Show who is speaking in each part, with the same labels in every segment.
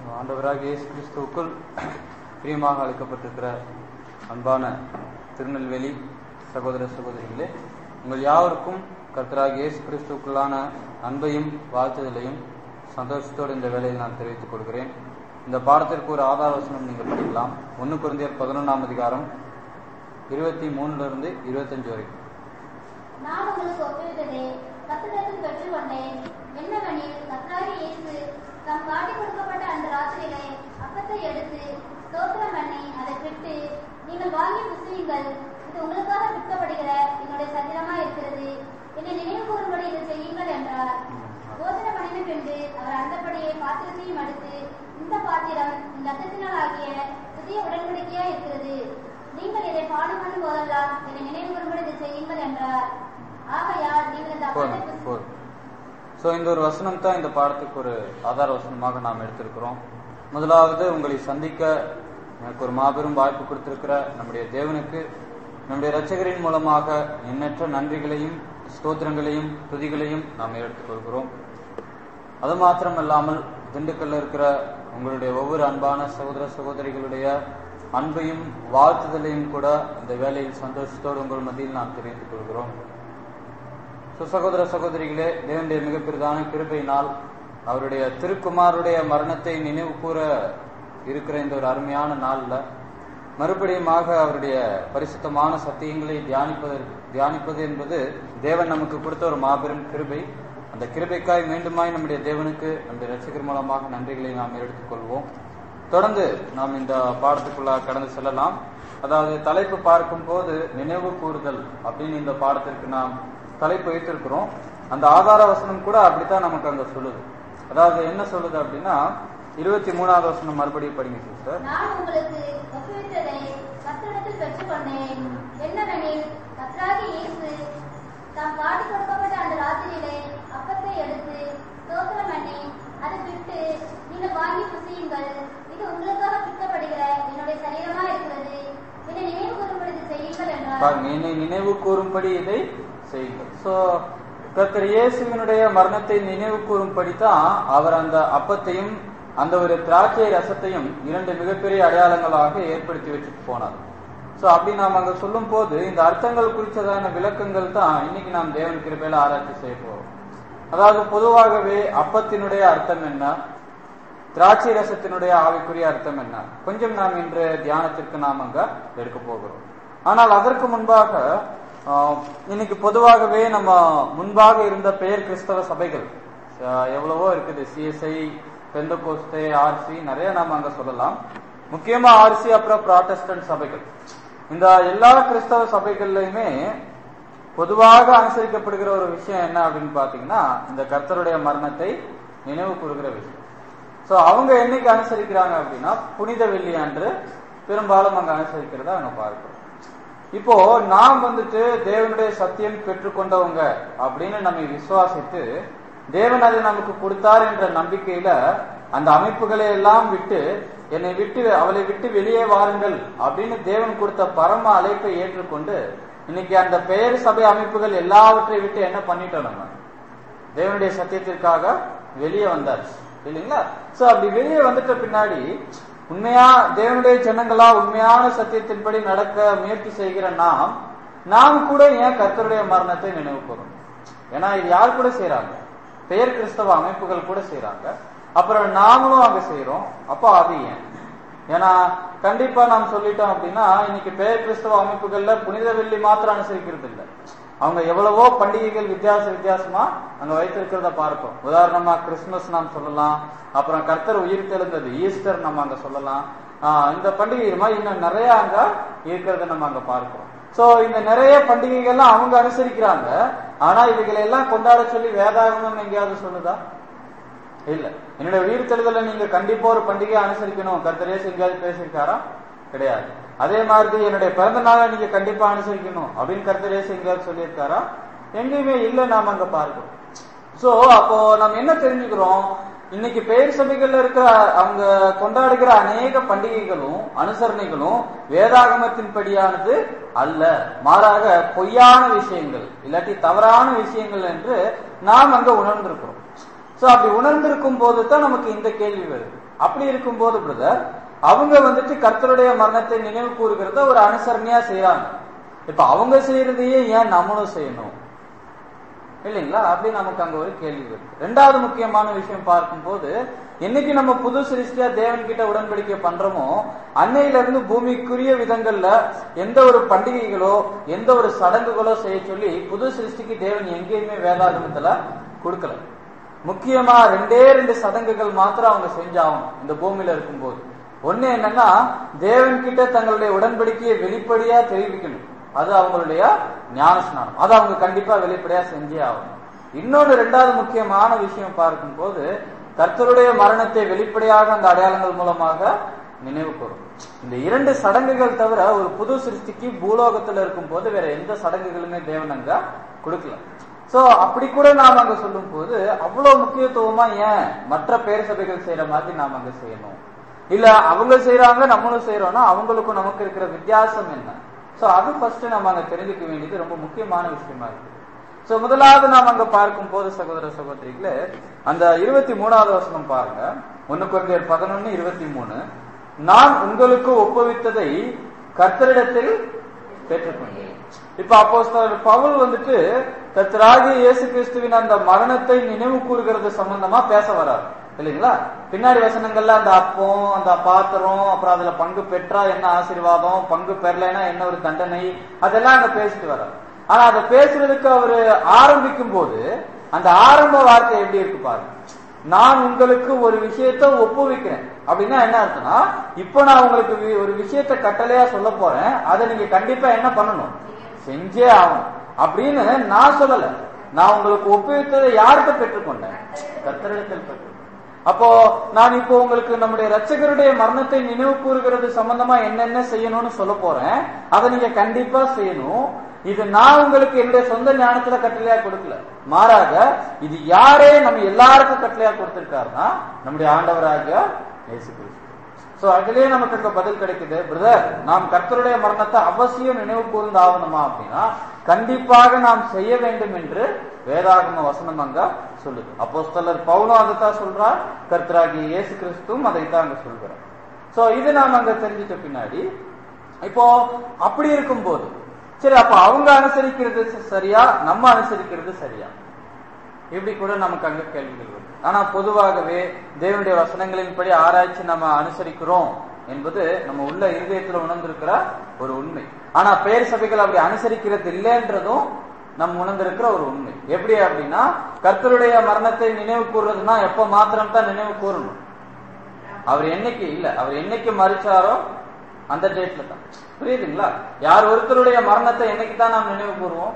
Speaker 1: ஆண்டவராக இயேசு கிறிஸ்துவுக்குள் பிரியமாக அழைக்கப்பட்டிருக்கிற அன்பான திருநெல்வேலி சகோதர சகோதரிகளே உங்கள் யாவருக்கும் கர்த்தராக இயேசு கிறிஸ்துவுக்குள்ளான அன்பையும் வாழ்த்துதலையும் சந்தோஷத்தோடு இந்த வேலையில் நான் தெரிவித்துக் கொள்கிறேன் இந்த பாடத்திற்கு ஒரு ஆதார வசனம் நீங்கள் படிக்கலாம் ஒன்று குருந்தியர் பதினொன்றாம் அதிகாரம் இருபத்தி மூணுல இருந்து இருபத்தஞ்சு வரைக்கும்
Speaker 2: நான் உங்களுக்கு ஒப்புவித்ததை கத்திரத்தில் பெற்றுக்கொண்டேன் என்னவெனில் கர்த்தராகிய இயேசு தம் காட்டிக் கொடுக்கப்பட்ட அந்த ராத்திரியிலே அப்பத்தை எடுத்து ஸ்தோத்திரம் பண்ணி அதை விட்டு நீங்கள் வாங்கி புசியுங்கள் இது உங்களுக்காக விற்கப்படுகிற என்னுடைய சரீரமா இருக்கிறது என்னை நினைவு கூறும்படி இதை செய்யுங்கள் என்றார் போதனை பண்ணின பின்பு அவர் அந்தபடியே பாத்திரத்தையும் எடுத்து இந்த பாத்திரம் இந்த ரத்தத்தினால் ஆகிய புதிய உடன்படிக்கையா இருக்கிறது நீங்கள் இதை பானம் பண்ணும் போதெல்லாம் என்னை நினைவு கூறும்படி இதை செய்யுங்கள் என்றார் ஆகையால் நீங்கள் இந்த அப்பத்தை
Speaker 1: போதும்
Speaker 2: புசி-
Speaker 1: போதும் ஸோ இந்த ஒரு வசனம் தான் இந்த பாடத்துக்கு ஒரு ஆதார வசனமாக நாம் எடுத்திருக்கிறோம் முதலாவது உங்களை சந்திக்க எனக்கு ஒரு மாபெரும் வாய்ப்பு கொடுத்திருக்கிற நம்முடைய தேவனுக்கு நம்முடைய இரட்சகரின் மூலமாக எண்ணற்ற நன்றிகளையும் ஸ்தோத்திரங்களையும் துதிகளையும் நாம் எடுத்துக்கொள்கிறோம் அது மாத்திரமல்லாமல் திண்டுக்கல்ல இருக்கிற உங்களுடைய ஒவ்வொரு அன்பான சகோதர சகோதரிகளுடைய அன்பையும் வாழ்த்துதலையும் கூட இந்த வேலையில் சந்தோஷத்தோடு உங்கள் மத்தியில் நாம் தெரிவித்துக் கொள்கிறோம் ஸோ சகோதர சகோதரிகளே தேவனுடைய மிகப்பெரிதான கிருபையினால் அவருடைய திருக்குமாருடைய மரணத்தை நினைவு கூற இருக்கிற இந்த ஒரு அருமையான நாள்ல மறுபடியுமாக அவருடைய பரிசுத்தமான சத்தியங்களை தியானிப்பதற்கு தியானிப்பது என்பது தேவன் நமக்கு கொடுத்த ஒரு மாபெரும் கிருபை அந்த கிருபைக்காய் மீண்டுமாய் நம்முடைய தேவனுக்கு நம்முடைய ரசிகர் மூலமாக நன்றிகளை நாம் எடுத்துக்கொள்வோம் தொடர்ந்து நாம் இந்த பாடத்துக்குள்ள கடந்து செல்லலாம் அதாவது தலைப்பு பார்க்கும் போது நினைவு கூறுதல் அப்படின்னு இந்த பாடத்திற்கு நாம் தலைப்பு வைத்திருக்கிறோம் அந்த ஆதார வசனம் கூட அப்படித்தான் நமக்கு அங்க சொல்லுது அதாவது என்ன சொல்லுது அப்படின்னா இருபத்தி மூணாவது வசனம் மறுபடியும் படிங்க சிஸ்டர்
Speaker 2: நான் உங்களுக்கு ஒப்புவித்ததை கத்திரிடத்தில் பெற்றுக்கொண்டேன் என்னவெனில் கர்த்தராகிய இயேசு தாம் காட்டிக் கொடுக்கப்பட்ட அந்த ராத்திரியிலே அப்பத்தை எடுத்து ஸ்தோத்திரம் பண்ணி அதை விட்டு நீங்கள் வாங்கி புசியுங்கள் இது உங்களுக்காக விற்கப்படுகிற என்னுடைய சரீரமா இருக்கிறது என்னை நினைவு கூறும்படி இதை செய்யுங்கள் என்றார்
Speaker 1: பாருங்க என்னை நினைவு கூறும்படி இதை செய்யுங்கள் சோ கர்த்தர் இயேசுவினுடைய மரணத்தை நினைவு கூறும்படி தான் அவர் அந்த அப்பத்தையும் அந்த ஒரு திராட்சை ரசத்தையும் இரண்டு மிகப்பெரிய அடையாளங்களாக ஏற்படுத்தி வச்சுட்டு போனார் சோ அப்படி நாம் அங்க சொல்லும் போது இந்த அர்த்தங்கள் குறித்ததான விளக்கங்கள் தான் இன்னைக்கு நாம் தேவன் கிருபையில ஆராய்ச்சி செய்ய போறோம் அதாவது பொதுவாகவே அப்பத்தினுடைய அர்த்தம் என்ன திராட்சை ரசத்தினுடைய ஆவிக்குரிய அர்த்தம் என்ன கொஞ்சம் நாம் இன்று தியானத்திற்கு நாம் அங்க எடுக்க போகிறோம் ஆனால் அதற்கு முன்பாக ஆஹ், இன்னைக்கு பொதுவாகவே நம்ம முன்பாக இருந்த பெயர் கிறிஸ்தவ சபைகள் ஆஹ், எவ்வளவோ இருக்குது சிஎஸ்ஐ பெந்தகோஸ்தே ஆர்சி நிறைய நாம அங்க சொல்லலாம் முக்கியமா ஆர்சி அப்புறம் ப்ராட்டஸ்டன்ட் சபைகள் இந்த எல்லா கிறிஸ்தவ சபைகள்லயுமே பொதுவாக அனுசரிக்கப்படுகிற ஒரு விஷயம் என்ன அப்படின்னு பாத்தீங்கன்னா இந்த கர்த்தருடைய மரணத்தை நினைவு கூறுகிற விஷயம் சோ அவங்க என்னைக்கு அனுசரிக்கிறாங்க அப்படின்னா புனித வெள்ளி அன்று பெரும்பாலும் அங்க அனுசரிக்கிறத அங்க பார்க்கிறோம் இப்போ நாம் வந்துட்டு தேவனுடைய சத்தியம் பெற்றுக்கொண்டவங்க அப்படின்னு நம்ம விசுவாசித்து தேவன் அதை நமக்கு கொடுத்தார் என்ற நம்பிக்கையில அந்த அமைப்புகளை எல்லாம் விட்டு என்னை விட்டு அவளை விட்டு வெளியே வாருங்கள் அப்படின்னு தேவன் கொடுத்த பரம அழைப்பை ஏற்றுக்கொண்டு இன்னைக்கு அந்த பெயர் சபை அமைப்புகள் எல்லாவற்றை விட்டு என்ன பண்ணிட்டோம் நம்ம தேவனுடைய சத்தியத்திற்காக வெளியே வந்தாச்சு இல்லைங்களா சோ அப்படி வெளியே வந்துட்ட பின்னாடி உண்மையா தேவனுடைய ஜனங்களா உண்மையான சத்தியத்தின்படி நடக்க முயற்சி செய்கிற நாம் நாம் கூட ஏன் கர்த்தருடைய மரணத்தை நினைவு கூறணும் ஏன்னா இது யார் கூட செய்றாங்க பெயர் கிறிஸ்தவ அமைப்புகள் கூட செய்றாங்க அப்புறம் நாமளும் அங்க செய்றோம் அப்போ அது ஏன் ஏன்னா கண்டிப்பா நாம் சொல்லிட்டோம் அப்படின்னா இன்னைக்கு பெயர் கிறிஸ்தவ அமைப்புகள்ல புனித வெள்ளி மாத்திரம் அனுசரிக்கிறது இல்லை அவங்க எவ்வளவோ பண்டிகைகள் வித்தியாச வித்தியாசமா அங்க வைத்திருக்கிறத பார்ப்போம் உதாரணமா கிறிஸ்துமஸ் நாம் சொல்லலாம் அப்புறம் கர்த்தர் உயிர் தெழுந்தது ஈஸ்டர் நம்ம அங்க சொல்லலாம் ஆஹ் இந்த பண்டிகை மாதிரி இன்னும் நிறைய அங்க இருக்கிறத நம்ம அங்க பார்க்கிறோம் சோ இந்த நிறைய பண்டிகைகள்லாம் அவங்க அனுசரிக்கிறாங்க ஆனா இவைகளை எல்லாம் கொண்டாட சொல்லி வேதாகமம் எங்கேயாவது சொல்லுதா இல்ல என்னுடைய உயிர் தெழுதலை நீங்க கண்டிப்பா ஒரு பண்டிகையை அனுசரிக்கணும் கர்த்தரேசு எங்கேயாவது பேசியிருக்காரா கிடையாது அதே மாதிரி என்னுடைய பிறந்த நாளை நீங்க கண்டிப்பா அனுசரிக்கணும் அப்படின்னு கர்த்தரேசு எங்கேயாவது சொல்லியிருக்காரா எங்கேயுமே இல்ல நாம அங்க பார்க்கிறோம் சோ அப்போ நம்ம என்ன தெரிஞ்சுக்கிறோம் இன்னைக்கு பெயர் சபைகள்ல இருக்கிற அவங்க கொண்டாடுகிற அநேக பண்டிகைகளும் அனுசரணைகளும் வேதாகமத்தின் படியானது அல்ல மாறாக பொய்யான விஷயங்கள் இல்லாட்டி தவறான விஷயங்கள் என்று நாம் அங்க உணர்ந்திருக்கிறோம் சோ அப்படி உணர்ந்திருக்கும் போது தான் நமக்கு இந்த கேள்வி வருது அப்படி இருக்கும்போது பிரதர் அவங்க வந்துட்டு கர்த்தருடைய மரணத்தை நினைவு கூறுகிறத ஒரு அனுசரணையா செய்யறாங்க இப்ப அவங்க செய்யறதையே ஏன் நம்மளும் செய்யணும் இல்லைங்களா அப்படி நமக்கு அங்க ஒரு கேள்வி வருது ரெண்டாவது முக்கியமான விஷயம் பார்க்கும்போது என்னைக்கு நம்ம புது சிருஷ்டியா தேவன் கிட்ட உடன்படிக்கை பண்றோமோ அன்னையில இருந்து பூமிக்குரிய விதங்கள்ல எந்த ஒரு பண்டிகைகளோ எந்த ஒரு சடங்குகளோ செய்ய சொல்லி புது சிருஷ்டிக்கு தேவன் எங்கேயுமே வேதாகமத்துல கொடுக்கல முக்கியமா ரெண்டே ரெண்டு சடங்குகள் மாத்திரம் அவங்க செஞ்சாகணும் இந்த பூமியில இருக்கும்போது ஒண்ணு என்னன்னா தேவன் கிட்ட தங்களுடைய உடன்படிக்கையை வெளிப்படையா தெரிவிக்கணும் அது அவங்களுடைய ஞான ஸ்நானம் அது அவங்க கண்டிப்பா வெளிப்படையா செஞ்சே ஆகணும் இன்னொன்று ரெண்டாவது முக்கியமான விஷயம் பார்க்கும்போது கர்த்தருடைய மரணத்தை வெளிப்படையாக அந்த அடையாளங்கள் மூலமாக நினைவு கூறும் இந்த இரண்டு சடங்குகள் தவிர ஒரு புது சிருஷ்டிக்கு பூலோகத்துல இருக்கும் போது வேற எந்த சடங்குகளுமே தேவன் அங்க கொடுக்கல சோ அப்படி கூட நாம் அங்க சொல்லும் போது அவ்வளவு முக்கியத்துவமா ஏன் மற்ற பேர் சபைகள் செய்யற மாதிரி நாம் அங்க செய்யணும் இல்ல அவங்க செய்யறாங்க நம்மளும் செய்யறோம்னா அவங்களுக்கும் நமக்கு இருக்கிற வித்தியாசம் என்ன சோ அது ஃபர்ஸ்ட் நம்ம அங்க தெரிஞ்சுக்க வேண்டியது ரொம்ப முக்கியமான விஷயமா இருக்கு சோ முதலாவது நாம் அங்க பார்க்கும் போது சகோதர சகோதரிகளே அந்த இருபத்தி மூணாவது வசனம் பாருங்க ஒன்னு குறைந்தர் பதினொன்னு இருபத்தி மூணு நான் உங்களுக்கு ஒப்புவித்ததை கர்த்தரிடத்தில் பெற்றுக்கொண்டேன் இப்ப அப்போ பவுல் வந்துட்டு கர்த்தராகிய இயேசு கிறிஸ்துவின் அந்த மரணத்தை நினைவு கூறுகிறது சம்பந்தமா பேச வராரு இல்லைங்களா பின்னாடி வசனங்கள்ல அந்த அப்பம் அந்த பாத்திரம் அப்புறம் அதுல பங்கு பெற்றா என்ன ஆசீர்வாதம் பங்கு பெறலைன்னா என்ன ஒரு தண்டனை அதெல்லாம் அங்க பேசிட்டு வர்றாரு ஆனா அதை பேசுறதுக்கு அவரு ஆரம்பிக்கும் போது அந்த ஆரம்ப வார்த்தை எப்படி இருக்கு பாருங்க நான் உங்களுக்கு ஒரு விஷயத்த ஒப்புவிக்கிறேன் அப்படின்னா என்ன அர்த்தம்னா இப்போ நான் உங்களுக்கு வி- ஒரு விஷயத்த கட்டளையா சொல்ல போறேன் அதை நீங்க கண்டிப்பா என்ன பண்ணணும் செஞ்சே ஆகணும் அப்படின்னு நான் சொல்லல நான் உங்களுக்கு ஒப்புவித்ததை யார்கிட்ட பெற்றுக்கொண்டேன் கர்த்தரிடத்தில் பெற்றுக்கொண்டேன் அப்போ நான் இப்போ உங்களுக்கு நம்முடைய ரட்சகருடைய மரணத்தை நினைவு கூறுகிறது சம்பந்தமா என்னென்ன செய்யணும்னு சொல்ல போறேன் அதை நீங்க கண்டிப்பா செய்யணும் இது நான் உங்களுக்கு என்னுடைய சொந்த ஞானத்துல கட்டளையா கொடுக்கல மாறாக இது யாரே நம்ம எல்லாருக்கும் கட்டளையா கொடுத்திருக்காருன்னா நம்முடைய ஆண்டவராக இயேசு கிறிஸ்து சோ அதுலயே நமக்கு அங்க பதில் கிடைக்குது பிரதர் நாம் கர்த்தருடைய மரணத்தை அவசியம் நினைவு கூர்ந்து ஆகணுமா அப்படின்னா கண்டிப்பாக நாம் செய்ய வேண்டும் என்று வேதாகம வசனம் அங்க சொல்லுது அப்போஸ்தலர் பவுலும் அதைத்தான் சொல்றார் கர்த்தராகிய இயேசு கிறிஸ்துவும் அதைத்தான் அங்க சொல்கிறார் சோ இது நாம் அங்க தெரிஞ்சிட்ட பின்னாடி இப்போ அப்படி இருக்கும்போது சரி அப்ப அவங்க அனுசரிக்கிறது சரியா நம்ம அனுசரிக்கிறது சரியா இப்படி கூட நமக்கு அங்க கேள்விகள் வருது ஆனா பொதுவாகவே தேவனுடைய வசனங்களின்படி ஆராய்ச்சி நம்ம அனுசரிக்கிறோம் என்பது நம்ம உள்ள இருதயத்துல உணர்ந்திருக்கிற ஒரு உண்மை ஆனா பெயர் சபைகள் அப்படி அனுசரிக்கிறது இல்லைன்றதும் நம்ம உணர்ந்திருக்கிற ஒரு உண்மை எப்படி அப்படின்னா கர்த்தருடைய மரணத்தை நினைவு கூறுறதுன்னா எப்ப மாத்திரம் தான் நினைவு கூறணும் அவர் என்னைக்கு இல்ல அவர் என்னைக்கு மறிச்சாரோ அந்த டேட்ல தான் புரியுதுங்களா யார் ஒருத்தருடைய மரணத்தை என்னைக்கு தான் நாம் நினைவு கூறுவோம்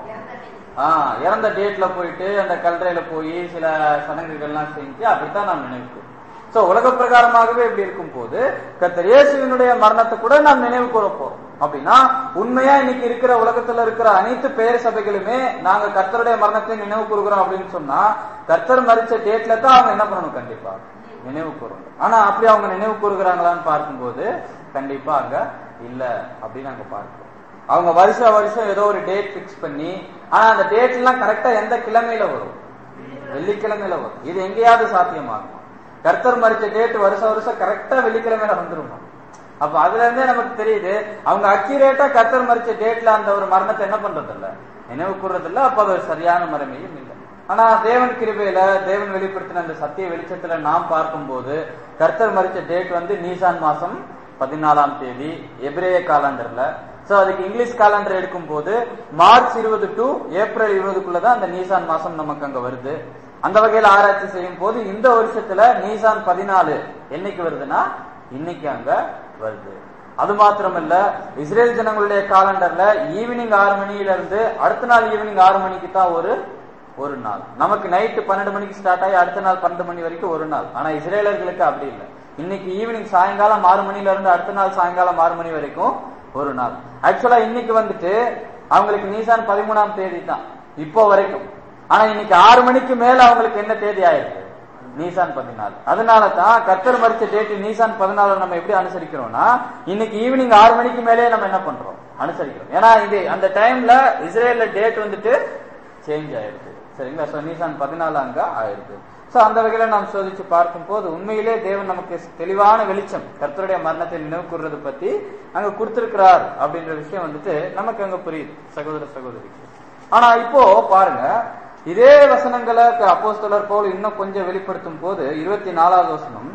Speaker 1: ஆஹ் இறந்த டேட்ல போயிட்டு அந்த கல்லறையில போய் சில சடங்குகள்லாம் செஞ்சு அப்படித்தான் நாம் நினைவு கூறுவோம் சோ உலக பிரகாரமாகவே இப்படி இருக்கும் போது கர்த்தர் இயேசுவினுடைய மரணத்தை கூட நாம் நினைவு கூற போறோம் அப்படின்னா உண்மையா இன்னைக்கு இருக்கிற உலகத்துல இருக்கிற அனைத்து பெயர் சபைகளுமே நாங்க கர்த்தருடைய மரணத்தை நினைவு கூறுகிறோம் அப்படின்னு சொன்னா கர்த்தர் மறிச்ச டேட்ல தான் அவங்க என்ன பண்ணணும் கண்டிப்பா நினைவு கூறணும் ஆனா அப்படி அவங்க நினைவு கூறுகிறாங்களான்னு பார்க்கும்போது கண்டிப்பா அங்க இல்ல அப்படின்னு அங்க பார்க்கிறோம் அவங்க வருஷ வருஷம் ஏதோ ஒரு டேட் பிக்ஸ் பண்ணி ஆனா அந்த டேட் எல்லாம் கரெக்டா எந்த கிழமையில வரும் வெள்ளிக்கிழமையில வரும் இது எங்கேயாவது சாத்தியமாகும் கர்த்தர் மறிச்ச டேட் வருஷ வருஷம் கரெக்டா வெள்ளிக்கிழமையில வந்துருமா அப்ப அதுல இருந்தே நமக்கு தெரியுது அவங்க அக்யூரேட்டா கர்த்தர் மறிச்ச டேட்ல அந்த ஒரு மரணத்தை என்ன பண்றது இல்ல நினைவு கூறுறது இல்ல அப்ப அது ஒரு சரியான மரமையும் இல்லை ஆனா தேவன் கிருபையில தேவன் வெளிப்படுத்தின அந்த சத்திய வெளிச்சத்துல நாம் பார்க்கும்போது கர்த்தர் மறிச்ச டேட் வந்து நீசான் மாசம் பதினாலாம் தேதி எபிரேய காலண்டர்ல சோ அதுக்கு இங்கிலீஷ் காலண்டர் எடுக்கும் போது மார்ச் இருபது டு ஏப்ரல் இருபதுக்குள்ளதான் அந்த நீசான் மாசம் நமக்கு அங்க வருது அந்த வகையில ஆராய்ச்சி செய்யும் போது இந்த வருஷத்துல நீசான் பதினாலு என்னைக்கு வருதுன்னா இன்னைக்கு அங்க வருது அது மாத்திரமல்ல இஸ்ரேல் ஜனங்களுடைய காலண்டர்ல ஈவினிங் ஆறு மணியில இருந்து அடுத்த நாள் ஈவினிங் ஆறு மணிக்கு தான் ஒரு ஒரு நாள் நமக்கு நைட்டு பன்னெண்டு மணிக்கு ஸ்டார்ட் ஆகி அடுத்த நாள் பன்னெண்டு மணி வரைக்கும் ஒரு நாள் ஆனா இஸ்ரேலர்களுக்கு அப்படி இல்லை இன்னைக்கு ஈவினிங் சாயங்காலம் ஆறு மணில இருந்து அடுத்த நாள் சாயங்காலம் ஆறு மணி வரைக்கும் ஒரு நாள் ஆக்சுவலா இன்னைக்கு வந்துட்டு அவங்களுக்கு நீசான் பதிமூணாம் தேதி தான் இப்போ வரைக்கும் ஆனா இன்னைக்கு ஆறு மணிக்கு மேல அவங்களுக்கு என்ன தேதி ஆயிருக்கு நீசான் பதினாலு அதனால தான் கத்தர் மறிச்ச டேட் நீசான் பதினாலு நம்ம எப்படி அனுசரிக்கிறோம்னா இன்னைக்கு ஈவினிங் ஆறு மணிக்கு மேலே நம்ம என்ன பண்றோம் அனுசரிக்கிறோம் ஏன்னா இது அந்த டைம்ல இஸ்ரேல்ல டேட் வந்துட்டு சேஞ்ச் ஆயிருக்கு சரிங்களா சோ நீசான் பதினாலு அங்க ஆயிருக்கு சோ அந்த வகையில நாம் சோதிச்சு பார்க்கும் போது உண்மையிலே தேவன் நமக்கு தெளிவான வெளிச்சம் கர்த்தருடைய மரணத்தை நினைவு கூறுறது பத்தி அங்க கொடுத்திருக்கிறார் அப்படின்ற விஷயம் வந்துட்டு நமக்கு அங்க புரியுது சகோதர சகோதரிக்கு ஆனா இப்போ பாருங்க இதே வசனங்களை அப்போஸ்தலர் போல் இன்னும் கொஞ்சம் வெளிப்படுத்தும் போது இருபத்தி நாலாவது வசனம்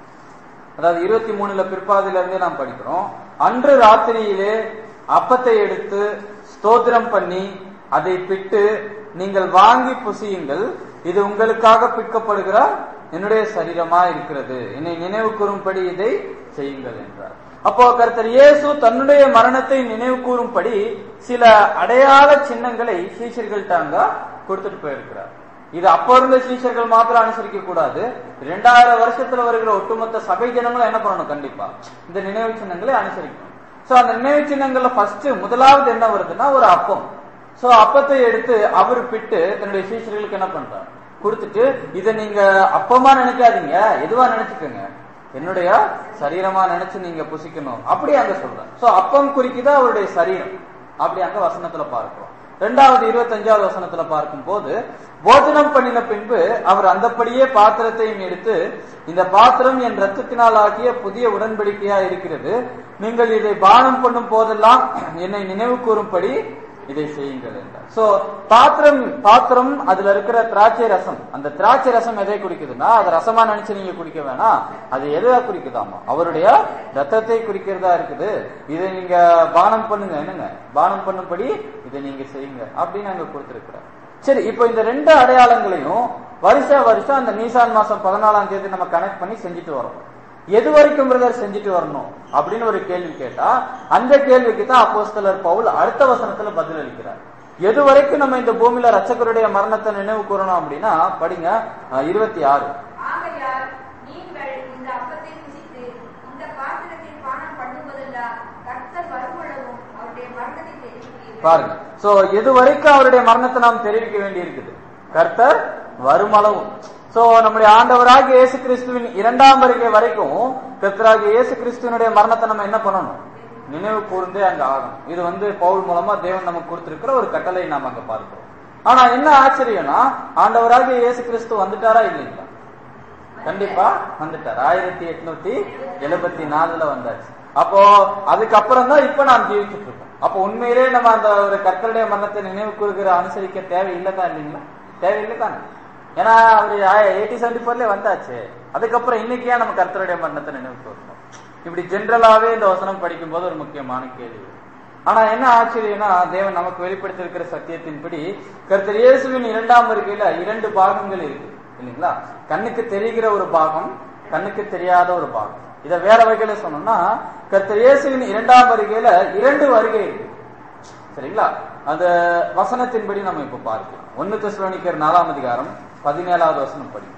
Speaker 1: அதாவது இருபத்தி மூணுல பிற்பாதில இருந்தே நாம் படிக்கிறோம் அன்று ராத்திரியிலே அப்பத்தை எடுத்து ஸ்தோத்திரம் பண்ணி அதை பிட்டு நீங்கள் வாங்கி புசியுங்கள் இது உங்களுக்காக பிற்கப்படுகிற என்னுடைய சரீரமா இருக்கிறது என்னை நினைவு கூறும்படி இதை செய்யுங்கள் என்றார் அப்போ கர்த்தர் இயேசு தன்னுடைய மரணத்தை நினைவு கூறும்படி சில அடையாள சின்னங்களை சீஷர்கள்ட்ட அங்க கொடுத்துட்டு போயிருக்கிறார் இது அப்ப இருந்த சீஷர்கள் மாத்திரம் அனுசரிக்க கூடாது இரண்டாயிரம் வருஷத்துல வருகிற ஒட்டுமொத்த சபை ஜனங்களும் என்ன பண்ணணும் கண்டிப்பா இந்த நினைவு சின்னங்களை அனுசரிக்கணும் சோ அந்த நினைவு சின்னங்கள்ல ஃபர்ஸ்ட் முதலாவது என்ன வருதுன்னா ஒரு அப்பம் சோ அப்பத்தை எடுத்து அவர் பிட்டு தன்னுடைய சீஷர்களுக்கு என்ன பண்றார் கொடுத்துட்டு இதை நீங்க அப்பமா நினைக்காதீங்க எதுவா நினைச்சுக்கோங்க என்னுடைய சரீரமா நினைச்சு நீங்க புசிக்கணும் அப்படி அங்க சொல்றார் சோ அப்பம் குறிக்குதா அவருடைய சரீரம் அப்படி அங்க வசனத்துல பார்க்கிறோம் இரண்டாவது இருபத்தஞ்சாவது வசனத்துல பார்க்கும் போது போஜனம் பண்ணின பின்பு அவர் அந்தப்படியே பாத்திரத்தையும் எடுத்து இந்த பாத்திரம் என் ரத்தத்தினால் ஆகிய புதிய உடன்படிக்கையா இருக்கிறது நீங்கள் இதை பானம் பண்ணும் போதெல்லாம் என்னை நினைவு கூறும்படி இதை செய்யுங்கள் என்றார் சோ பாத்திரம் பாத்திரம் அதுல இருக்கிற திராட்சை ரசம் அந்த திராட்சை ரசம் எதை குறிக்குதுன்னா அது ரசமா நினைச்சு நீங்க குடிக்க வேணாம் அது எதை குறிக்குதாமா அவருடைய ரத்தத்தை குறிக்கிறதா இருக்குது இதை நீங்க பானம் பண்ணுங்க என்னங்க பானம் பண்ணும்படி இதை நீங்க செய்யுங்க அப்படின்னு அங்க கொடுத்திருக்கிறார் சரி இப்போ இந்த ரெண்டு அடையாளங்களையும் வருஷ வருஷம் அந்த நீசான் மாசம் பதினாலாம் தேதி நம்ம கனெக்ட் பண்ணி செஞ்சுட்டு வரோம் எது வரைக்கும் பிரதர் செஞ்சுட்டு வரணும் அப்படின்னு ஒரு கேள்வி கேட்டா அந்த கேள்விக்கு தான் அப்போஸ்தலர் பவுல் அடுத்த வசனத்துல பதில் அளிக்கிறார் எது வரைக்கும் நம்ம இந்த பூமியில ரச்சகருடைய மரணத்தை நினைவு கூறணும் அப்படின்னா படிங்க அஹ், இருபத்தி ஆறு
Speaker 3: ஆகையால் நீங்கள் இந்த அப்பத்தை புசித்து இந்த பாத்திரத்தில் பானம் பண்ணுவதெல்லாம் கர்த்தர் வரும்பொழுதும் அவருடைய மரணத்தை தெரிவிக்கிறீர்கள்
Speaker 1: பாருங்க சோ எது வரைக்கும் அவருடைய மரணத்தை நாம் தெரிவிக்க வேண்டி இருக்குது கர்த்தர் வருமளவும் சோ நம்முடைய ஆண்டவராகிய இயேசு கிறிஸ்துவின் இரண்டாம் வருகை வரைக்கும் கர்த்தராகிய இயேசு கிறிஸ்துவனுடைய மரணத்தை நம்ம என்ன பண்ணணும் நினைவு கூர்ந்தே அங்க ஆகும் இது வந்து பவுல் மூலமா தேவன் நமக்கு கொடுத்திருக்கிற ஒரு கட்டளை நாம் அங்க பார்க்கிறோம் ஆனா என்ன ஆச்சரியம்னா ஆண்டவராகிய இயேசு கிறிஸ்து வந்துட்டாரா இல்லைங்களா கண்டிப்பா வந்துட்டார் ஆயிரத்தி எட்நூத்தி எழுபத்தி நாலுல வந்தாச்சு அப்போ அதுக்கப்புறம் தான் இப்ப நாம் ஜீவிச்சுட்டு இருக்கோம் அப்போ உண்மையிலே நம்ம அந்த ஒரு கர்த்தருடைய மரணத்தை நினைவு கூறுகிற அனுசரிக்க தேவையில்லை தான் இல்லைங்களா தேவையில்லை தானே ஏன்னா அவரு எயிட்டி செவன்டி ஃபோர்ல வந்தாச்சு அதுக்கப்புறம் இன்னைக்கு ஏன் நம்ம கர்த்தருடைய மரணத்தை நினைவு கூறணும் இப்படி ஜென்ரலாவே இந்த வசனம் படிக்கும் போது ஒரு முக்கியமான கேள்வி ஆனா என்ன ஆச்சரியம்னா தேவன் நமக்கு வெளிப்படுத்தியிருக்கிற சத்தியத்தின்படி கர்த்தர் இயேசுவின் இரண்டாம் வருகையில இரண்டு பாகங்கள் இருக்கு இல்லைங்களா கண்ணுக்கு தெரிகிற ஒரு பாகம் கண்ணுக்கு தெரியாத ஒரு பாகம் இத வேற வகையில சொன்னோம்னா கர்த்தர் இயேசுவின் இரண்டாம் வருகையில இரண்டு வருகை இருக்கு சரிங்களா அந்த வசனத்தின்படி நம்ம இப்ப பார்க்கலாம் ஒன்னு தெஸ்லோனிக்கர் நாலாம் அதிகாரம் பதினேழாவது வசனம் படி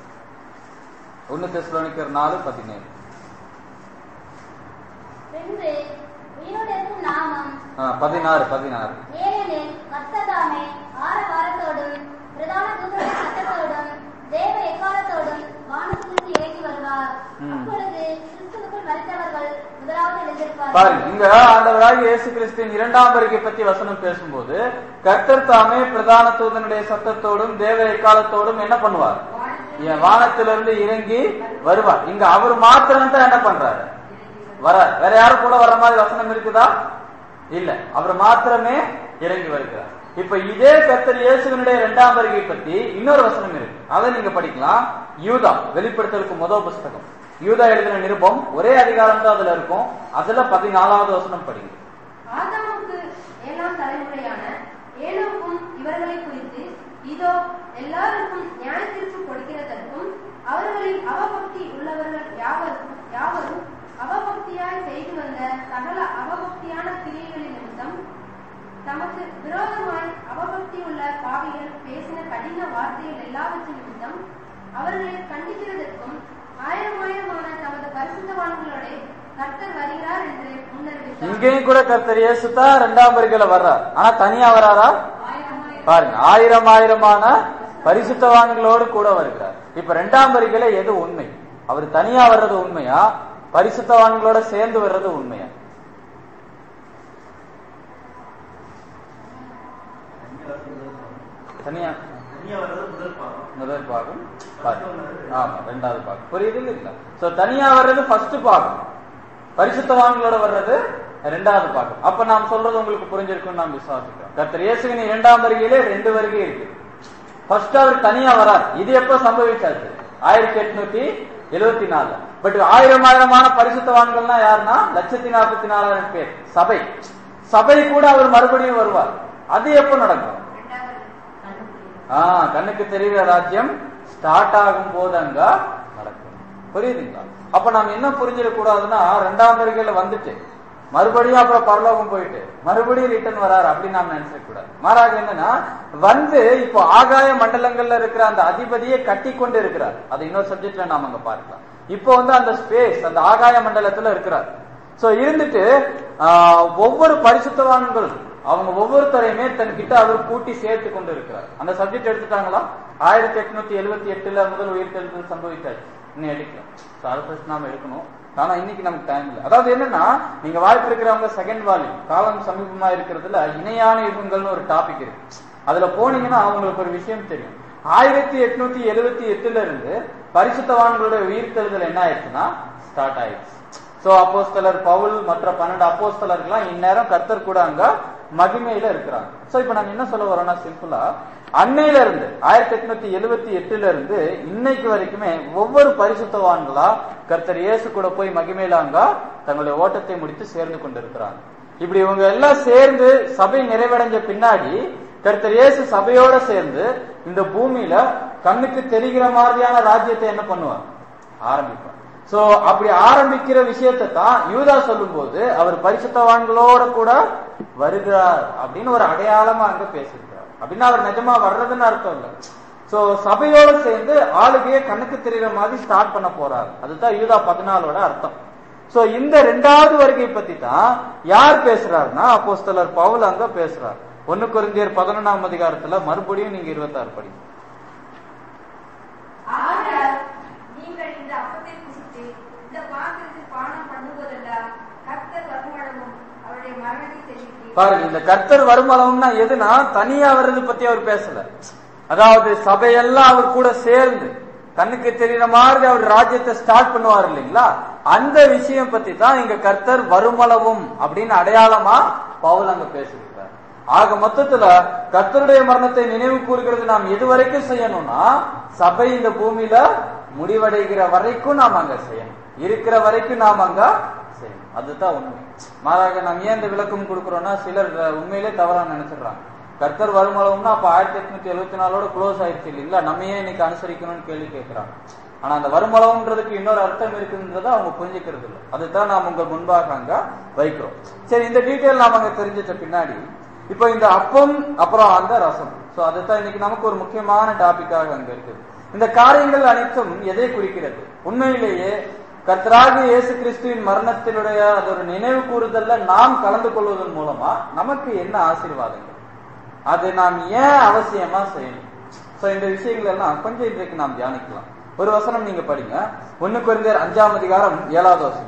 Speaker 1: ஒன்னு தெஸ்லோனிக்கர் நாலு பதினேழு
Speaker 2: பின்பு உயிரோடு இருக்கும் நாமம்
Speaker 1: ஆ, பதினாறு பதினாறு
Speaker 2: ஏனெனில் கர்த்ததாமே ஆரவாரத்தோடும் பிரதான தூதரின் சத்தத்தோடும் தேவ எக்காலத்தோடும் வானத்திலிருந்து இறங்கி வருவார்
Speaker 1: ம்.
Speaker 2: அப்பொழுது கிறிஸ்துவுக்குள் மரித்தவர்கள் முதலாவது எழுந்திருப்பார்கள்
Speaker 1: பாருங்க இங்க ஆண்டவராகிய இயேசு கிறிஸ்துவின் இரண்டாம் வருகை பத்தி வசனம் பேசும்போது கர்த்தர் தாமே பிரதான தூதனுடைய சத்தத்தோடும் தேவ எக்காலத்தோடும் என்ன பண்ணுவார் என் வானத்திலிருந்து இறங்கி வருவார் இங்க அவர் மாத்திரம் தான் என்ன பண்றாரு வர வேற யாரும் கூட வர்ற மாதிரி வசனம் இருக்குதா இல்ல அவர் மாத்திரமே இறங்கி வருகிறார் இப்ப இதே கர்த்தர் இயேசுவினுடைய இரண்டாம் வருகை பத்தி இன்னொரு வசனம் இருக்கு அதை நீங்க படிக்கலாம் யூதா வெளிப்படுத்தலுக்கு முதல் புஸ்தகம் யூதா எழுதின நிருபம் ஒரே அதிகாரம் தான் அதுல இருக்கும் அதுல பதினாலாவது வசனம் படிங்க
Speaker 3: ஆதாமுக்கு ஏழாம் தலைமுறையான ஏனோக்கும் இவர்களை குறித்து இதோ எல்லாருக்கும் நியாயத்தீர்ப்பு கொடுக்கிறதற்கும் அவர்களில் அவபக்தி உள்ளவர்கள் யாவரும் யாவரும் அவபக்தியாய் செய்து வந்த சகல அவபக்தியான கிரியைகளின் நிமித்தம் தமக்கு விரோதமாய் அவபக்தி உள்ள பாவிகள் பேசின கடின வார்த்தைகள் எல்லாவற்றின் நிமித்தம் அவர்களை கண்டிக்கிறதற்கும் ஆயிரம் ஆயிரமான தமது பரிசுத்தவான்களோட கர்த்தர் வருகிறார் என்று முன்னறிவித்தார்
Speaker 1: இங்கேயும் கூட கர்த்தர் இயேசு தான் இரண்டாம் வருகையில வர்றார் ஆனா தனியா வராரா
Speaker 3: ஆயிரம் ஆயிரம்
Speaker 1: பாருங்க ஆயிரம் ஆயிரமான பரிசுத்தவான்களோடு கூட வருகிறார் இப்ப இரண்டாம் வருகையில எது உண்மை அவர் தனியா வர்றது உண்மையா பரிசுத்தவான்களோட சேர்ந்து வர்றது உண்மையா தனியா
Speaker 4: தனியா வர்றது முதல் பாகம்
Speaker 1: முதல் பாகம் பாருங்க. ஆமா ரெண்டாவது பாகம் புரியுது இல்ல சோ தனியா வர்றது ஃபர்ஸ்ட் பாகம் பரிசுத்தவான்களோட வர்றது ரெண்டாவது பாகம் அப்ப நாம் சொல்றது உங்களுக்கு புரிஞ்சிருக்கும் நாம் விசுவாசிக்கிறோம் கர்த்தர் இயேசுவின் இரண்டாம் வருகையிலே ரெண்டு வருகை இருக்கு ஃபர்ஸ்ட் அவர் தனியா வரார் இது எப்ப சம்பவிச்சாச்சு ஆயிரத்தி எட்நூத்தி எழுவத்தி நாலு பட் ஆயிரம் ஆயிரமான பரிசுத்தவான்கள்னா யாருன்னா லட்சத்தி நாற்பத்தி நாலாயிரம் பேர் சபை சபை கூட அவர் மறுபடியும் வருவார் அது எப்போ நடக்கும் ஆ கண்ணுக்கு தெரிகிற ராஜ்யம் ஸ்டார்ட் ஆகும் போது அங்க நடக்கும் புரியுதுங்களா அப்ப நாம் என்ன புரிஞ்சிடக் கூடாதுன்னா ரெண்டாம் வருகையில வந்துட்டு மறுபடியும் அப்புறம் பரலோகம் போயிட்டு மறுபடியும் ரிட்டர்ன் வராரு அப்படின்னு நாம் நினைச்சிட கூடாது மாறாக என்னன்னா வந்து இப்போ ஆகாய மண்டலங்கள்ல இருக்கிற அந்த அதிபதியை கட்டி கொண்டு இருக்கிறார் அது இன்னொரு சப்ஜெக்ட்ல நாம அங்க பார்க்கலாம் இப்போ வந்து அந்த ஸ்பேஸ் அந்த ஆகாய மண்டலத்துல இருக்கிறார் சோ இருந்துட்டு ஆஹ், ஒவ்வொரு பரிசுத்தவான்களும் அவங்க ஒவ்வொருத்தரையுமே தன்கிட்ட அவர் கூட்டி சேர்த்து கொண்டு இருக்கிறார் அந்த சப்ஜெக்ட் எடுத்துட்டாங்களா ஆயிரத்தி எட்நூத்தி எழுபத்தி எட்டுல முதல் உயிர்த்தெழுதல் சம்பவித்தாச்சு இன்னும் எடுக்கலாம் So, அதை first நாம எடுக்கணும் ஆனா இன்னைக்கு நமக்கு டைம் இல்லை அதாவது என்னன்னா நீங்க வாய்ப்பு இருக்கிறவங்க செகண்ட் வால்யூம் காலம் சமீபமா இருக்கிறதுல இணையான யுகங்கள்னு ஒரு டாபிக் இருக்கு அதுல போனீங்கன்னா உங்களுக்கு ஒரு விஷயம் தெரியும் ஆயிரத்தி எட்நூத்தி எழுபத்தி எட்டுல இருந்து பரிசுத்தவான்களுடைய உயிர்த்தெழுதல் என்ன ஆயிடுச்சுன்னா ஸ்டார்ட் ஆயிடுச்சு சோ அப்போஸ்தலர் பவுல் மற்ற பன்னெண்டு அப்போஸ்தலர்கள்லாம் இந்நேரம் கர்த்தர் கூட அங்க மகிமையில இருக்கிறாங்க சோ இப்ப நாங்க என்ன சொல்ல வரோம்னா சிம்பிளா அன்னையில இருந்து ஆயிரத்தி எட்நூத்தி எழுபத்தி எட்டுல இருந்து இன்னைக்கு வரைக்குமே ஒவ்வொரு பரிசுத்தவான்களா கர்த்தர் இயேசு கூட போய் மகிமையில அங்க தங்களுடைய ஓட்டத்தை முடித்து சேர்ந்து கொண்டிருக்கிறாங்க இப்படி இவங்க எல்லாம் சேர்ந்து சபை நிறைவடைஞ்ச பின்னாடி கர்த்தர் இயேசு சபையோட சேர்ந்து இந்த பூமியில கண்ணுக்கு தெரிகிற மாதிரியான ராஜ்யத்தை என்ன பண்ணுவார் ஆரம்பிப்பார் சோ அப்படி ஆரம்பிக்கிற விஷயத்தை தான் யூதா சொல்லும்போது அவர் பரிசுத்தவான்களோட கூட வருகிறார் அப்படின்னு ஒரு அடையாளமா அங்க பேசியிருக்கிறார் அப்படின்னா அவர் நிஜமா வர்றதுன்னு அர்த்தம் இல்ல சோ சபையோட சேர்ந்து ஆளுகையை கண்ணுக்கு தெரிகிற மாதிரி ஸ்டார்ட் பண்ண போறார் அதுதான் யூதா பதினாலோட அர்த்தம் சோ இந்த ரெண்டாவது வருகை பத்தி தான் யார் பேசுறாருன்னா அப்போஸ்தலர் பவுல் அங்க பேசுறார் ஒன்னு குருந்தியர் பதினொன்னாம் அதிகாரத்துல மறுபடியும் நீங்க இருபத்தாறு படி
Speaker 3: ஆகையால் நீங்கள் இந்த அப்பத்தை புசித்து இந்த பாத்திரத்தில் பானம் பண்ணுவதெல்லாம் கர்த்தர் வருமளவும் அவருடைய மரணத்தை தெரிவித்து
Speaker 1: பாருங்க இந்த கர்த்தர் வருமளவுன்னா எதுனா தனியா வர்றது பத்தி அவர் பேசல அதாவது சபையெல்லாம் அவர் கூட சேர்ந்து கண்ணுக்கு தெரியுற மாதிரி அவர் ராஜ்யத்தை ஸ்டார்ட் பண்ணுவார் இல்லைங்களா அந்த விஷயம் பத்தி தான் இங்க கர்த்தர் வருமளவும் அப்படின்னு அடையாளமா பவுல் அங்க பேசியிருக்கிறார் ஆக மொத்தத்துல கர்த்தருடைய மரணத்தை நினைவு கூறுகிறது நாம் எது வரைக்கும் செய்யணும்னா சபை இந்த பூமியில முடிவடைகிற வரைக்கும் நாம் அங்க செய்யணும் இருக்கிற வரைக்கும் நாம் அங்க செய்யணும் அதுதான் உண்மை மாறாக நாம் ஏன் இந்த விளக்கம் கொடுக்கிறோம்னா சிலர் அஹ், உண்மையிலே தவறா நினைச்சிடுறாங்க கர்த்தர் வருமளவும்னா அப்ப ஆயிரத்தி எட்நூத்தி எழுபத்தி நாலோட க்ளோஸ் ஆயிடுச்சு இல்லைங்களா நம்ம ஏன் இன்னைக்கு அனுசரிக்கணும்னு கேள்வி கேட்கிறாங்க ஆனா அந்த வருமளவுன்றதுக்கு இன்னொரு அர்த்தம் இருக்குன்றத அவங்க புரிஞ்சுக்கிறது இல்லை அதுதான் நாம் உங்க முன்பாக அங்க வைக்கிறோம் சரி இந்த டீட்டெயில் நாம அங்க தெரிஞ்சிட்ட பின்னாடி இப்போ இந்த அப்பம் அப்புறம் அந்த ரசம் சோ அதுதான் இன்னைக்கு நமக்கு ஒரு முக்கியமான டாபிக்காக அங்க இருக்குது இந்த காரியங்கள் அனைத்தும் எதை குறிக்கிறது உண்மையிலேயே கர்த்தராக இயேசு கிறிஸ்துவின் மரணத்தினுடைய அது ஒரு நினைவு கூறுதல்ல நாம் கலந்து கொள்வதன் மூலமா நமக்கு என்ன ஆசீர்வாதங்கள் அது நாம் ஏன் அவசியமா செய்யணும் சோ இந்த விஷயங்கள் எல்லாம் கொஞ்சம் இன்றைக்கு நாம் தியானிக்கலாம் ஒரு வசனம் நீங்க படிங்க ஒண்ணு குறைந்தர் அஞ்சாம் அதிகாரம் ஏழாவது வசனம்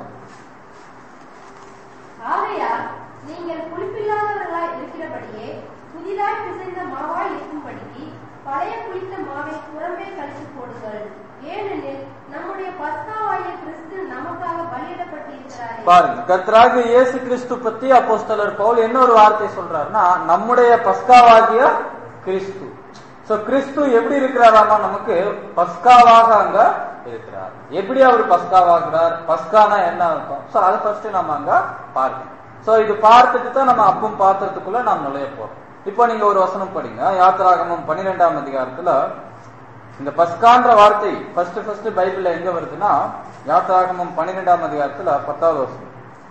Speaker 5: ஆகையால் நீங்கள் புளிப்பில்லாதவர்களாய் இருக்கிறபடியே புதிதாய் பிசைந்த மாவாய் இருக்கும்படிக்கு பழைய புளித்த மாவை புறம்பே கழித்து போடுங்கள் ஏனெனில் நம்முடைய பஸ்காவாகிய கிறிஸ்து நமக்காக பலியிடப்பட்டிருக்கிறாரே
Speaker 1: பாருங்க கர்த்தராக இயேசு கிறிஸ்து பத்தி அப்போஸ்தலர் பவுல் என்ன ஒரு வார்த்தை சொல்றாருன்னா நம்முடைய பஸ்காவாகிய கிறிஸ்து சோ கிறிஸ்து எப்படி இருக்கிறாராமா நமக்கு பஸ்காவாக அங்க இருக்கிறார் எப்படி அவர் பஸ்காவாகிறார் பஸ்கானா என்ன அர்த்தம் சோ அதை ஃபர்ஸ்ட் நம்ம அங்க பார்க்கணும் சோ இது பார்த்துட்டு தான் நம்ம அப்பம் பாத்திரத்துக்குள்ள நாம் நுழைய போறோம் இப்போ நீங்க ஒரு வசனம் படிங்க யாத்திராகமம் பன்னிரெண்டாம் அதிகாரத்துல இந்த பஸ்கான்ற வார்த்தை ஃபர்ஸ்ட் ஃபர்ஸ்ட் பைபிள்ல எங்க வருதுன்னா யாத்திராகமம் பன்னிரெண்டாம் அதிகாரத்துல பத்தாவது வருஷம்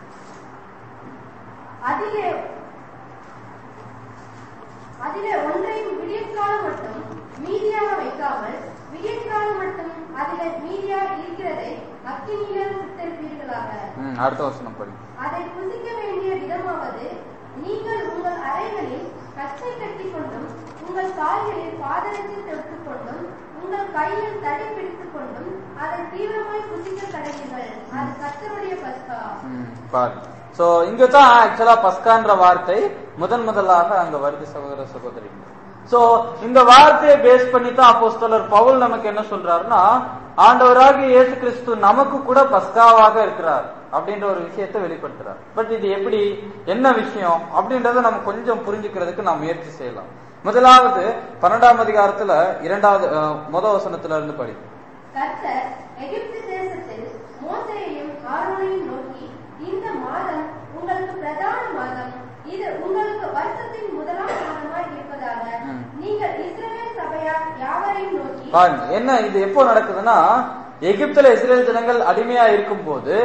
Speaker 5: அதிலே அதிலே ஒன்றையும் விடியற்காலம் மட்டும் மீதியாக வைக்காமல் விடியற்காலம் மட்டும் அதிலே மீதியாக இருக்கிறதை அக்கினியிலே சுட்டெடுப்பீர்களாக
Speaker 1: ம், அடுத்த வசனம் படி
Speaker 5: அதை புசிக்க வேண்டிய விதமாவது நீங்கள் உங்கள் அறைகளில் கச்சை கட்டி கொண்டும் உங்கள் கால்களில் பாதரத்தில் தொட்டுக் கொண்டும் உங்கள் கையில் தடி பிடித்துக் கொண்டும் அதை தீவிரமாய் புசிக்க கடவீர்கள் அது கர்த்தருடைய பஸ்கா
Speaker 1: ம், பாருங்க சோ இங்க தான் ஆக்சுவலா பஸ்கான்ற வார்த்தை முதன் முதலாக அங்க வருது சகோதர சகோதரி சோ இந்த வார்த்தையை பேஸ் பண்ணி தான் அப்போஸ்தலர் பவுல் நமக்கு என்ன சொல்றாருன்னா ஆண்டவராகிய இயேசு கிறிஸ்து நமக்கு கூட பஸ்காவாக இருக்கிறார் அப்படின்ற ஒரு விஷயத்தை வெளிப்படுத்துறார் பட் இது எப்படி என்ன விஷயம் அப்படின்றத நம்ம கொஞ்சம் புரிஞ்சுக்கிறதுக்கு நாம் முயற்சி செய்யலாம் முதலாவது பன்னெண்டாம் அதிகாரத்துல இரண்டாவது அஹ், முத வசனத்துல இருந்து படி
Speaker 5: கர்த்தர் எகிப்து தேசத்தில் மோசேயையும் ஆரோனையும் நோக்கி இந்த மாதம் உங்களுக்கு பிரதான மாதம் இது உங்களுக்கு வருஷத்தின் முதலாம் மாதமாய் இருப்பதாக
Speaker 1: ம்.
Speaker 5: நீங்கள் இஸ்ரவேல் சபையார் யாவரையும் நோக்கி
Speaker 1: பாருங்க என்ன இது எப்போ நடக்குதுன்னா எகிப்துல இஸ்ரேல் ஜனங்கள் அடிமையா இருக்கும் போது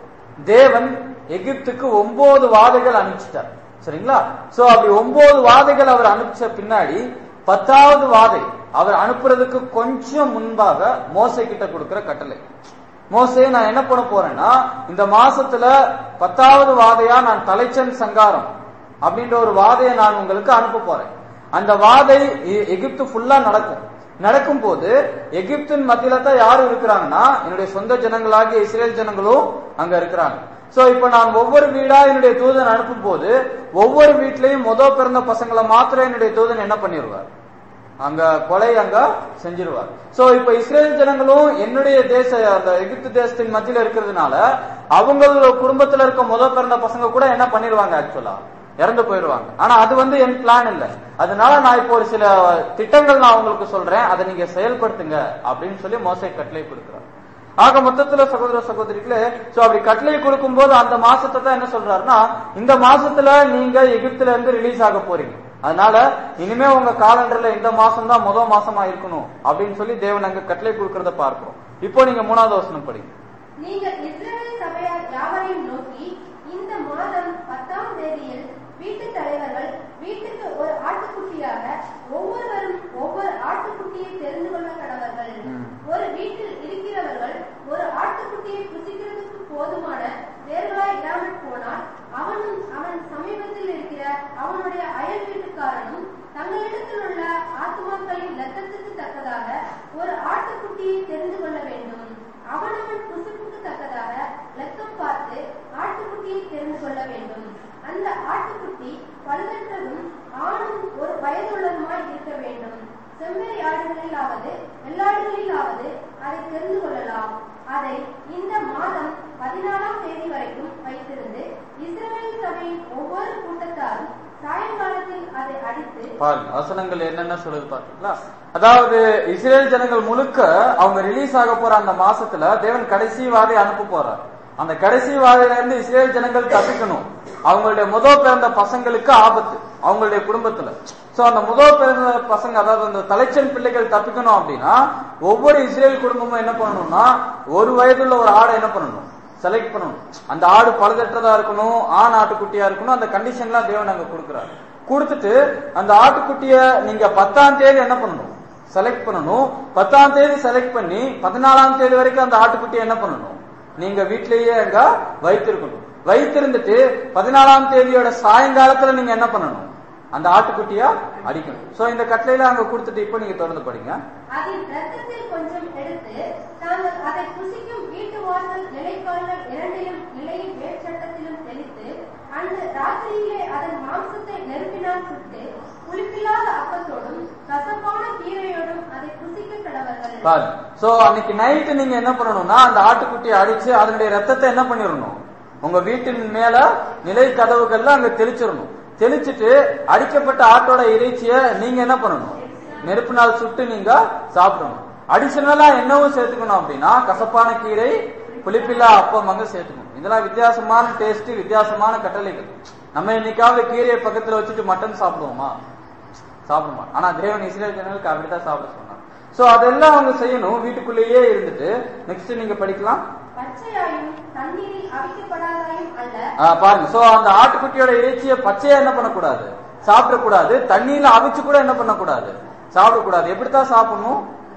Speaker 1: தேவன் எகிப்துக்கு ஒன்பது வாதைகள் அனுப்பிச்சிட்டார் சரிங்களா சோ அப்படி ஒன்பது வாதைகள் அவர் அனுப்பிச்ச பின்னாடி பத்தாவது வாதை அவர் அனுப்புறதுக்கு கொஞ்சம் முன்பாக மோசை கிட்ட கொடுக்கிற கட்டளை மோசே நான் என்ன பண்ண போறேன்னா இந்த மாசத்துல பத்தாவது வாதையா நான் தலைச்சன் சங்காரம் அப்படின்ற ஒரு வாதையை நான் உங்களுக்கு அனுப்ப போறேன் அந்த வாதை எ- எகிப்து ஃபுல்லா நடக்கும் நடக்கும் போது எகிப்தின் மத்தியில தான் யாரு இருக்கிறாங்கன்னா என்னுடைய சொந்த ஜனங்களாகிய இஸ்ரேல் ஜனங்களும் அங்க இருக்கிறாங்க சோ இப்ப நான் ஒவ்வொரு வீடா என்னுடைய தூதன் அனுப்பும் போது ஒவ்வொரு வீட்லயும் முத பிறந்த பசங்களை மாத்திரம் என்னுடைய தூதன் என்ன பண்ணிடுவார் அங்க கொலை அங்க செஞ்சிருவார் சோ இப்ப இஸ்ரேல் ஜனங்களும் என்னுடைய தேச அந்த எகிப்து தேசத்தின் மத்தியில இருக்கிறதுனால அவங்களோட குடும்பத்துல இருக்க முத பிறந்த பசங்க கூட என்ன பண்ணிருவாங்க ஆக்சுவலா இறந்து போயிடுவாங்க ஆனா அது வந்து என் பிளான் இல்ல அதனால நான் இப்போ ஒரு சில திட்டங்கள் நான் உங்களுக்கு சொல்றேன் அதை நீங்க செயல்படுத்துங்க அப்படின்னு சொல்லி மோசை கட்டளை கொடுக்கிறார் ஆக மொத்தத்துல சகோதர சகோதரிகளே சோ அப்படி கட்டளை கொடுக்கும் போது அந்த மாசத்தை தான் என்ன சொல்றாருன்னா இந்த மாசத்துல நீங்க எகிப்துல இருந்து ரிலீஸ் ஆக போறீங்க அதனால இனிமே உங்க காலண்டர்ல இந்த மாசம் தான் முதல் மாசமா இருக்கணும் அப்படின்னு சொல்லி தேவன் அங்க கட்டளை கொடுக்கறத பார்க்கிறோம் இப்போ நீங்க மூணாவது வசனம் படிங்க
Speaker 5: நீங்கள் இஸ்ரவேல் சபையார் யாவரையும் நோக்கி இந்த மாதம் பத்தாம் தேதியில் வீட்டு தலைவர்கள் வீட்டுக்கு ஒரு ஆட்டுக்குட்டியாக ஒவ்வொருவரும் ஒவ்வொரு ஆட்டுக்குட்டியை தெரிந்து கொள்ள கடவர்கள்
Speaker 1: ம்.
Speaker 5: ஒரு வீட்டில் இருக்கிறவர்கள் ஒரு ஆட்டுக்குட்டியை புசிக்கிறதுக்கு போதுமான வேர்களாய் இல்லாமல் போனால் அவனும் அவன் சமீபத்தில் இருக்கிற அவனுடைய அயல் வீட்டுக்காரனும் தங்களிடத்தில் உள்ள ஆத்துமாக்களின் லத்தத்துக்கு தக்கதாக ஒரு ஆட்டுக்குட்டியை தெரிந்து கொள்ள வேண்டும் அவனவன் புசுப்புக்கு தக்கதாக லக்கம் பார்த்து ஆட்டுக்குட்டியை தெரிந்து கொள்ள வேண்டும் அந்த ஆட்டுக்குட்டி பழுதற்றதும் ஆணும் ஒரு வயதுள்ளதுமாய் இருக்க வேண்டும் செம்மறி ஆடுகளிலாவது வெள்ளாடுகளிலாவது அதை தெரிந்து கொள்ளலாம் அதை இந்த மாதம் பதினாலாம் தேதி வரைக்கும் வைத்திருந்து இஸ்ரவேல் சபையின் ஒவ்வொரு கூட்டத்தாரும் சாயங்காலத்தில் அதை அடித்து
Speaker 1: பாருங்க வசனங்கள் என்னென்ன சொல்லுது பாத்தீங்களா அதாவது இஸ்ரேல் ஜனங்கள் முழுக்க அவங்க ரிலீஸ் ஆக போற அந்த மாசத்துல தேவன் கடைசி வாதை அனுப்ப போறார் அந்த கடைசி வாதையில இருந்து இஸ்ரேல் ஜனங்கள் தப்பிக்கணும் அவங்களுடைய முதல் பிறந்த பசங்களுக்கு ஆபத்து அவங்களுடைய குடும்பத்துல சோ அந்த முதல் பிறந்த பசங்க அதாவது அந்த தலைச்சன் பிள்ளைகள் தப்பிக்கணும் அப்படின்னா ஒவ்வொரு இஸ்ரேல் குடும்பமும் என்ன பண்ணணும்னா ஒரு வயதுள்ள ஒரு ஆடை என்ன பண்ணணும் செலக்ட் பண்ணணும் அந்த ஆடு பழுதற்றதா இருக்கணும் ஆண் ஆட்டுக்குட்டியா இருக்கணும் அந்த கண்டிஷன்லாம் தேவன் அங்க கொடுக்குறாரு கொடுத்துட்டு அந்த ஆட்டுக்குட்டிய நீங்க பத்தாம் தேதி என்ன பண்ணணும் செலக்ட் பண்ணணும் பத்தாம் தேதி செலக்ட் பண்ணி பதினாலாம் தேதி வரைக்கும் அந்த ஆட்டுக்குட்டியை என்ன பண்ணணும் நீங்க வீட்லயே அங்க வைத்திருக்கணும் வைத்திருந்துட்டு பதினாலாம் தேதியோட சாயங்காலத்துல நீங்க என்ன பண்ணணும் அந்த ஆட்டுக்குட்டியா அடிக்கணும் சோ இந்த கட்டளையில அங்க கொடுத்துட்டு இப்போ நீங்க தொடர்ந்து படிங்க
Speaker 5: அதில் ரத்தத்தில் கொஞ்சம் எடுத்து தாங்கள் அதை புசிக்கும் வீட்டு வாசல் நிலைக்கால்கள் இரண்டிலும் நிலையின் மேற்சட்டத்திலும் தெளித்து அன்று ராத்திரியிலே அதன் மாംസத்தை நெருப்பினால் சுட்டு புளிப்பில்லாத அப்பத்தோடும் கசப்பான கீரையோடும் அதை புசிக்க கடவர்கள்
Speaker 1: பாருங்க சோ அன்னைக்கு நைட்டு நீங்க என்ன பண்ணணும்னா அந்த ஆட்டுக்குட்டியை அடிச்சு அதனுடைய ரத்தத்தை என்ன பண்ணிடணும் உங்க வீட்டின் மேல நிலை கதவுகள்ல அங்க தெளிச்சிடணும் தெளிச்சிட்டு அடிக்கப்பட்ட ஆட்டோட இறைச்சிய நீங்க என்ன பண்ணணும் நெருப்பு நாள் சுட்டு நீங்க சாப்பிடணும் அடிஷனலா என்னவும் சேர்த்துக்கணும் அப்படின்னா கசப்பான கீரை புளிப்பில்லா அப்பம் அங்க சேர்த்துக்கணும் இதெல்லாம் வித்தியாசமான டேஸ்ட் வித்தியாசமான கட்டளைகள் நம்ம என்னைக்காவது கீரையை பக்கத்துல வச்சுட்டு மட்டன் சாப்பிடுவோமா சாப்பிட மாட்டோம் ஆனா தேவன் இஸ்ரேல் ஜனங்களுக்கு அப்படித்தான் சாப்பிட சொன்னார் சோ அதெல்லாம் அவங்க செய்யணும் வீட்டுக்குள்ளேயே இருந்துட்டு நெக்ஸ்ட் நீங்க படிக்கலாம்
Speaker 5: பச்சையாயும் தண்ணீரில் அவிக்கப்படாதாயும் அல்ல
Speaker 1: ஆ, பாருங்க சோ அந்த ஆட்டுக்குட்டியோட இறைச்சியை பச்சையா என்ன பண்ணக்கூடாது சாப்பிடக்கூடாது தண்ணியில அவிச்சு கூட என்ன பண்ணக்கூடாது சாப்பிடக்கூடாது எப்படித்தான் சாப்பிடணும்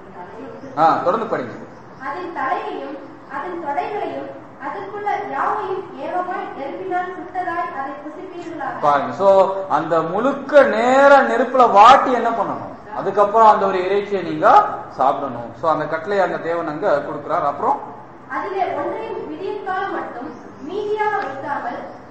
Speaker 1: ஆ தொடர்ந்து படிங்க
Speaker 5: அதன் தலையையும் அதன் தொடைகளையும் அதற்குள்ள யாவையும் ஏவமாய் நெருப்பினால் சுட்டதாய் அதை புசிப்பீர்களாக
Speaker 1: பாருங்க சோ அந்த முழுக்க நேர நெருப்புல வாட்டி என்ன பண்ணணும் அதுக்கப்புறம் அந்த ஒரு இறைச்சியை நீங்க சாப்பிடணும் சோ அந்த கட்டளை அங்க தேவன் அங்க கொடுக்கிறார் அப்புறம்
Speaker 5: அதிலே ஒன்றையும் விடியற்காலம் மட்டும் மீதியாக வைக்காமல் விடியற்காலம்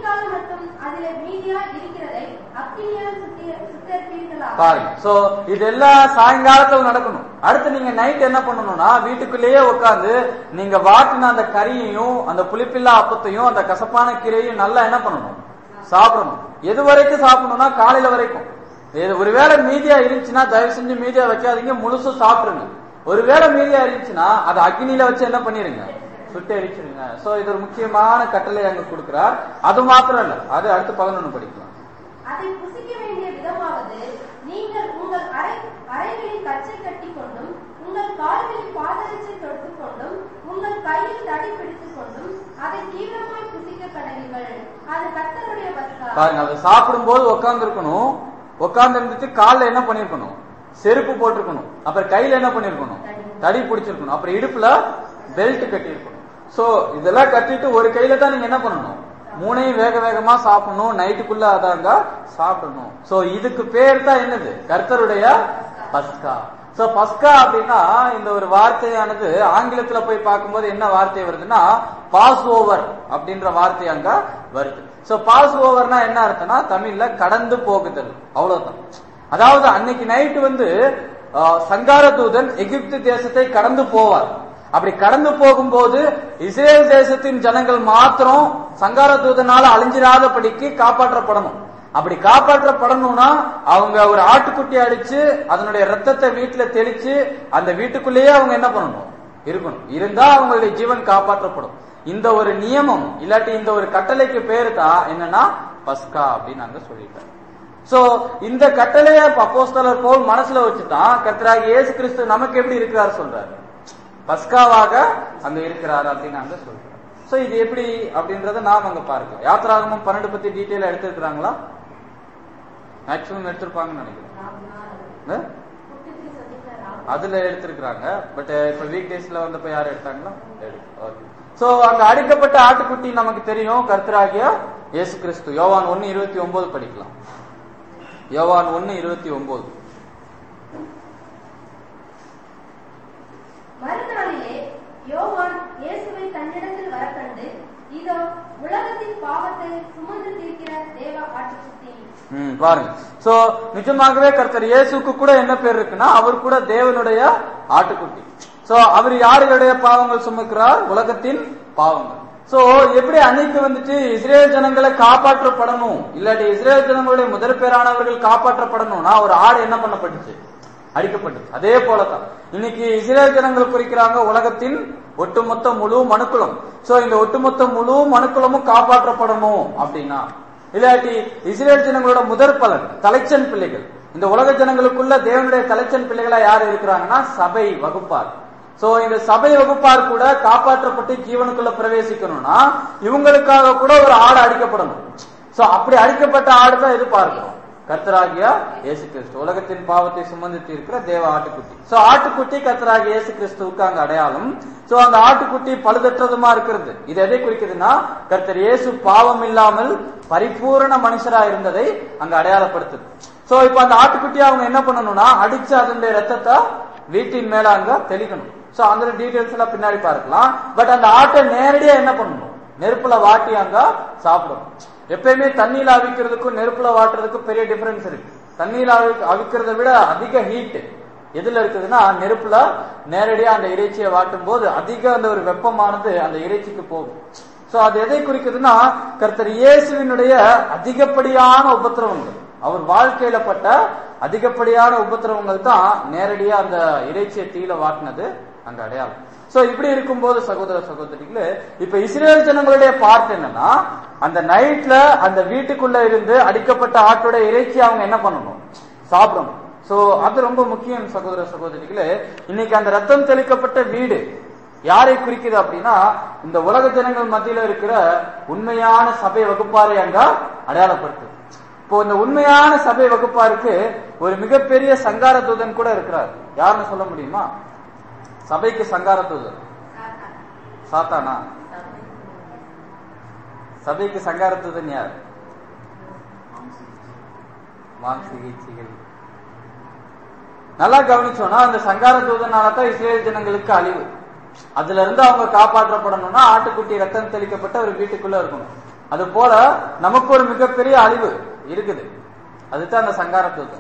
Speaker 5: காலம் மட்டும் அதிலே மீதியா இருக்கிறதை அக்கினியால் சுத்தி- சுட்டெரிப்பீர்களா
Speaker 1: பாருங்க சோ இதெல்லாம் சாயங்காலத்துல நடக்கணும் அடுத்து நீங்க நைட் என்ன பண்ணணும்னா வீட்டுக்குள்ளேயே உட்காந்து நீங்க வாட்டின அந்த கறியையும் அந்த புளிப்பில்லா அப்பத்தையும் அந்த கசப்பான கீரையும் நல்லா என்ன பண்ணணும் சாப்பிடணும் எது வரைக்கும் சாப்பிடணும்னா காலையில வரைக்கும் இது ஒருவேளை மீதியா இருந்துச்சுன்னா தயவு செஞ்சு மீதியா வைக்காதீங்க முழுசும் சாப்பிடுங்க ஒருவேளை மீதியா இருந்துச்சுன்னா அதை அக்னியில வச்சு என்ன பண்ணிருங்க சுட்டு எரிச்சிருங்க சோ இது ஒரு முக்கியமான கட்டளை அங்க கொடுக்கிறார் அது மாத்திரம் இல்ல அது அடுத்து பதினொன்னு படிக்கலாம்
Speaker 5: அதை புசிக்க வேண்டிய விதமாவது நீங்கள் உங்கள் அறை அறைகளில் கச்சை கட்டி கொண்டும் உங்கள் கால்களில் பாதரட்சை தொடுத்துக் கொண்டும் உங்கள் கையில் தடி பிடித்துக் கொண்டும் அதை தீவிரமாய் புசிக்க கடவீர்கள் அது கர்த்தருடைய பஸ்கா
Speaker 1: பாருங்க அதை சாப்பிடும்போது உட்கார்ந்து இருக்கணும் உட்கார்ந்து இருந்துட்டு கால்ல என்ன பண்ணிருக்கணும் செருப்பு போட்டிருக்கணும் அப்புறம் கையில என்ன பண்ணிருக்கணும் தடி பிடிச்சிருக்கணும் அப்புறம் இடுப்புல பெல்ட் கட்டியிருக்கணும் சோ இதெல்லாம் கட்டிட்டு ஒரு கையில தான் நீங்க என்ன பண்ணணும் மூணையும் வேக வேகமா சாப்பிடணும் நைட்டுக்குள்ள அதாங்க சாப்பிடணும் சோ இதுக்கு பேர் தான் என்னது கர்த்தருடைய பஸ்கா சோ பஸ்கா அப்படின்னா இந்த ஒரு வார்த்தையானது ஆங்கிலத்துல போய் பார்க்கும்போது என்ன வார்த்தை வருதுன்னா பாஸ் ஓவர் அப்படின்ற வார்த்தை அங்க வருது சோ பாஸ் ஓவர்னா என்ன அர்த்தம்னா தமிழ்ல கடந்து போகுதல் அவ்வளவுதான் அதாவது அன்னைக்கு நைட்டு வந்து ஆஹ், சங்கார தூதன் எகிப்து தேசத்தை கடந்து போவார் அப்படி கடந்து போகும்போது இஸ்ரேல் தேசத்தின் ஜனங்கள் மாத்திரம் சங்கார தூதனால அழிஞ்சிராதபடிக்கு காப்பாற்றப்படணும் அப்படி காப்பாற்றப்படணும்னா அவங்க ஒரு ஆட்டுக்குட்டி அடிச்சு அதனுடைய ரத்தத்தை வீட்டுல தெளிச்சு அந்த வீட்டுக்குள்ளேயே அவங்க என்ன பண்ணணும் இருக்கணும் இருந்தா அவங்களுடைய ஜீவன் காப்பாற்றப்படும் இந்த ஒரு நியமம் இல்லாட்டி இந்த ஒரு கட்டளைக்கு பேரு தான் என்னன்னா பஸ்கா அப்படின்னு நாங்க சொல்லிட்டோம் சோ இந்த கட்டளைய அப்போஸ்தலர் போல் மனசுல வச்சுதான் கர்த்தராகிய இயேசு கிறிஸ்து நமக்கு எப்படி இருக்கிறார் சொல்றாரு பஸ்காவாக அங்க இருக்கிறார் அப்படின்னு நாங்க சொல்றோம் சோ இது எப்படி அப்படின்றத நாம் அங்க பார்க்கலாம் யாத்ராகமம் பன்னெண்டு பத்தி டீட்டெயில் எடுத்திருக்கிறாங்களா மேக்சிமம் எடுத்திருப்பாங்கன்னு நினைக்கிறேன் ஆ? அதுல எடுத்திருக்கிறாங்க பட் இப்ப வீக் டேஸ்ல வந்தப்ப யாரும் எடுத்தாங்களா ஓகே சோ அங்க அடிக்கப்பட்ட ஆட்டுக்குட்டி நமக்கு தெரியும் கர்த்தராகிய இயேசு கிறிஸ்து யோவான் ஒன்னு இருபத்தி ஒன்பது படிக்கலாம் யோவான் ஒன்னு இருபத்தி ஒன்பது
Speaker 5: மறுநாளிலே யோவான் இயேசுவை தன்னிடத்தில் வரக்கண்டு இதோ உலகத்தின் பாவத்தை சுமந்து தீர்க்கிற தேவ ஆட்டுக்குட்டி
Speaker 1: ம், பாருங்க சோ நிஜமாகவே கர்த்தர் இயேசுக்கு கூட என்ன பேர் இருக்குன்னா அவர் கூட தேவனுடைய ஆட்டுக்குட்டி சோ அவர் யாருடைய பாவங்கள் சுமக்கிறார் உலகத்தின் பாவங்கள் சோ எப்படி அன்னைக்கு வந்துட்டு இஸ்ரேல் ஜனங்களை காப்பாற்றப்படணும் இல்லாட்டி இஸ்ரேல் ஜனங்களுடைய முதல் பேரானவர்கள் காப்பாற்றப்படணும்னா ஒரு ஆடு என்ன பண்ணப்பட்டுச்சு அடிக்கப்பட்டது அதே போலதான் இன்னைக்கு இஸ்ரேல் ஜனங்கள் குறிக்கிறாங்க உலகத்தின் ஒட்டுமொத்த முழு மனுக்குலம் சோ இந்த ஒட்டுமொத்த முழு மனுக்குலமும் காப்பாற்றப்படணும் அப்படின்னா இல்லாட்டி இஸ்ரேல் ஜனங்களோட முதற் பலன் தலைச்சன் பிள்ளைகள் இந்த உலக ஜனங்களுக்குள்ள தேவனுடைய தலைச்சன் பிள்ளைகளா யார் இருக்கிறாங்கன்னா சபை வகுப்பார் சோ இந்த சபை வகுப்பார் கூட காப்பாற்றப்பட்டு ஜீவனுக்குள்ள பிரவேசிக்கணும்னா இவங்களுக்காக கூட ஒரு ஆடு அடிக்கப்படணும் சோ அப்படி அடிக்கப்பட்ட ஆடு தான் இது பார்க்கிறோம் கர்த்தராகிய இயேசு கிறிஸ்து உலகத்தின் பாவத்தை சுமந்து தீர்க்கிற தேவ ஆட்டுக்குட்டி சோ ஆட்டுக்குட்டி கர்த்தராகிய இயேசு கிறிஸ்துவுக்கு அங்க அடையாளம் சோ அந்த ஆட்டுக்குட்டி பழுதற்றதுமா இருக்கிறது இது எதை குறிக்குதுன்னா கர்த்தர் இயேசு பாவம் இல்லாமல் பரிபூரண மனுஷரா இருந்ததை அங்க அடையாளப்படுத்துது சோ இப்ப அந்த ஆட்டுக்குட்டி அவங்க என்ன பண்ணணும்னா அடிச்சு அதனுடைய ரத்தத்தை வீட்டின் மேல அங்க தெளிக்கணும் சோ அந்த டீடைல்ஸ் எல்லாம் பின்னாடி பார்க்கலாம் பட் அந்த ஆட்டை நேரடியா என்ன பண்ணணும் நெருப்புல வாட்டி அங்க சாப்பிடணும் எப்பயுமே தண்ணியில அவிக்கிறதுக்கும் நெருப்புல வாட்டுறதுக்கும் பெரிய டிஃபரன்ஸ் இருக்கு தண்ணியில அவி அவிக்கிறத விட அதிக ஹீட் எதுல இருக்குதுன்னா நெருப்புல நேரடியா அந்த இறைச்சியை வாட்டும் போது அதிக அந்த ஒரு வெப்பமானது அந்த இறைச்சிக்கு போகும் சோ அது எதை குறிக்குதுன்னா கர்த்தர் இயேசுவினுடைய அதிகப்படியான உபத்திரவங்கள் அவர் வாழ்க்கையில பட்ட அதிகப்படியான உபத்திரவங்கள் தான் நேரடியா அந்த இறைச்சியை தீல வாட்டினது அங்க அடையாளம் சோ இப்படி இருக்கும்போது சகோதர சகோதரிகளே இப்ப இஸ்ரேல் ஜனங்களுடைய பார்ட் என்னன்னா அந்த நைட்ல அந்த வீட்டுக்குள்ள இருந்து அடிக்கப்பட்ட ஆட்டோட இறைச்சி அவங்க என்ன பண்ணணும் சாப்பிடணும் சோ அது ரொம்ப முக்கியம் சகோதர சகோதரிகளே இன்னைக்கு அந்த ரத்தம் தெளிக்கப்பட்ட வீடு யாரை குறிக்குது அப்படின்னா இந்த உலக ஜனங்கள் மத்தியில இருக்கிற உண்மையான சபை வகுப்பாரை அங்க அடையாளப்படுத்துது இப்போ இந்த உண்மையான சபை வகுப்பாருக்கு ஒரு மிகப்பெரிய சங்கார தூதன் கூட இருக்கிறார் யாருன்னு சொல்ல முடியுமா சபைக்கு சங்கார தூதன் சாத்தானா சபைக்கு சங்கார தூதன் யார் மாம்சீக இச்சைகள் நல்லா கவனிச்சோம்னா அந்த சங்கார தூதனால தான் இஸ்ரேல் ஜனங்களுக்கு அழிவு அதுல இருந்து அவங்க காப்பாற்றப்படணும்னா ஆட்டுக்குட்டி ரத்தம் தெளிக்கப்பட்ட ஒரு வீட்டுக்குள்ள இருக்கணும் அது போல நமக்கு ஒரு மிகப்பெரிய அழிவு இருக்குது அதுதான் அந்த சங்கார தூதன்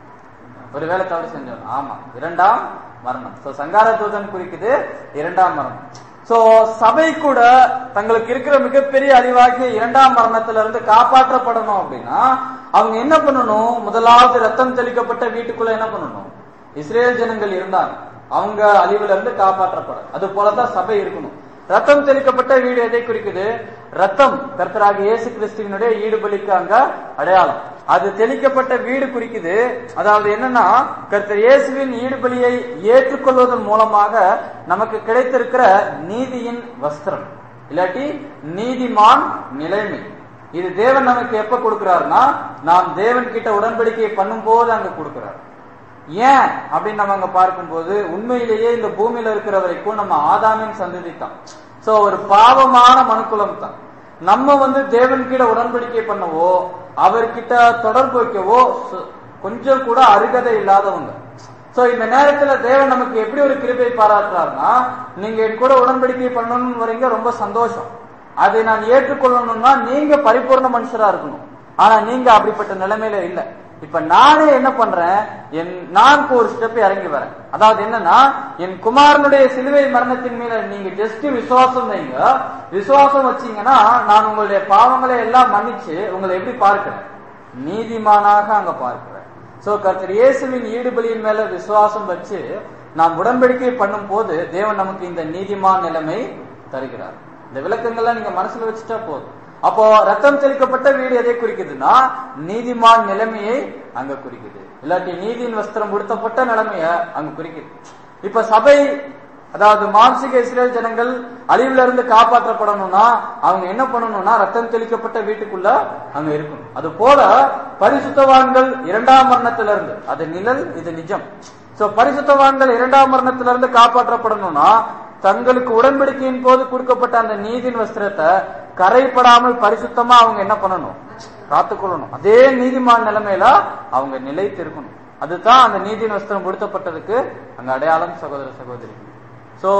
Speaker 1: ஒருவேளை தவறு செஞ்சோம் ஆமா இரண்டாம் மரணம் சோ சங்கார தூதன் குறிக்குது இரண்டாம் மரணம் சோ சபை கூட தங்களுக்கு இருக்கிற மிகப்பெரிய அழிவாகிய இரண்டாம் மரணத்துல இருந்து காப்பாற்றப்படணும் அப்படின்னா அவங்க என்ன பண்ணணும் முதலாவது ரத்தம் தெளிக்கப்பட்ட வீட்டுக்குள்ள என்ன பண்ணணும் இஸ்ரேல் ஜனங்கள் இருந்தாங்க அவங்க அழிவுல இருந்து காப்பாற்றப்பட அது போலதான் சபை இருக்கணும் ரத்தம் தெளிக்கப்பட்ட வீடு எதை குறிக்குது ரத்தம் கர்த்தராக இயேசு கிறிஸ்துவினுடைய ஈடுபலிக்கு அங்க அடையாளம் அது தெளிக்கப்பட்ட வீடு குறிக்குது அதாவது என்னன்னா கர்த்தர் இயேசுவின் ஈடுபலியை ஏற்றுக்கொள்வதன் மூலமாக நமக்கு கிடைத்திருக்கிற நீதியின் வஸ்திரம் இல்லாட்டி நீதிமான் நிலைமை இது தேவன் நமக்கு எப்ப கொடுக்கிறாருன்னா நாம் தேவன் கிட்ட உடன்படிக்கையை பண்ணும் போது அங்க கொடுக்கிறார் ஏன் அப்படின்னு நம்ம அங்க பார்க்கும்போது உண்மையிலேயே இந்த பூமியில இருக்கிற வரைக்கும் நம்ம ஆதாமின் சந்ததி தான் சோ ஒரு பாவமான மனுக்குலம் தான் நம்ம வந்து தேவன் கிட்ட உடன்படிக்கை பண்ணவோ அவர்கிட்ட தொடர்பு வைக்கவோ சு- கொஞ்சம் கூட அருகதை இல்லாதவங்க சோ இந்த நேரத்துல தேவன் நமக்கு எப்படி ஒரு கிருபை பாராட்டுறாருன்னா நீங்க என் கூட உடன்படிக்கை பண்ணணும்னு வரீங்க ரொம்ப சந்தோஷம் அதை நான் ஏற்றுக்கொள்ளணும்னா நீங்க பரிபூர்ண மனுஷரா இருக்கணும் ஆனா நீங்க அப்படிப்பட்ட நிலைமையில இல்ல இப்ப நானே என்ன பண்றேன் என் நான் இப்ப ஒரு ஸ்டெப் இறங்கி வரேன் அதாவது என்னன்னா என் குமாரனுடைய சிலுவை மரணத்தின் மேல நீங்க ஜஸ்ட் விசுவாசம் வைங்க விசுவாசம் வச்சீங்கன்னா நான் உங்களுடைய பாவங்களை எல்லாம் மன்னிச்சு உங்களை எப்படி பார்க்கிறேன் நீதிமானாக அங்க பார்க்கிறேன் சோ கர்த்தர் இயேசுவின் ஈடுபலியின் மேல விசுவாசம் வச்சு நாம் உடன்படிக்கை பண்ணும் போது தேவன் நமக்கு இந்த நீதிமான் நிலைமை தருகிறார் இந்த விளக்கங்கள்லாம் நீங்க மனசுல வச்சுட்டா போதும் அப்போ ரத்தம் தெளிக்கப்பட்ட வீடு எதை குறிக்குதுன்னா நீதிமான் நிலைமையை அங்க குறிக்குது இல்லாட்டி நீதியின் வஸ்திரம் உடுத்தப்பட்ட நிலைமைய அங்க குறிக்குது இப்ப சபை அதாவது மாம்சிக இஸ்ரேல் ஜனங்கள் அழிவுல இருந்து காப்பாற்றப்படணும்னா அவங்க என்ன பண்ணணும்னா ரத்தம் தெளிக்கப்பட்ட வீட்டுக்குள்ள அங்க இருக்கணும் அது போல பரிசுத்தவான்கள் இரண்டாம் மரணத்துல இருந்து அது நிழல் இது நிஜம் சோ பரிசுத்தவான்கள் இரண்டாம் மரணத்துல இருந்து காப்பாற்றப்படணும்னா தங்களுக்கு உடன்படிக்கையின் போது கொடுக்கப்பட்ட அந்த நீதியின் வஸ்திரத்தை கரைப்படாமல் பரிசுத்தமா அவங்க என்ன பண்ணணும் காத்துக்கொள்ளணும் அதே நீதிமான் நிலைமையில அவங்க நிலைத்திருக்கணும் அதுதான் அந்த நீதியின் வஸ்திரம் கொடுத்தப்பட்டதுக்கு அங்க அடையாளம் சகோதர சகோதரி சோ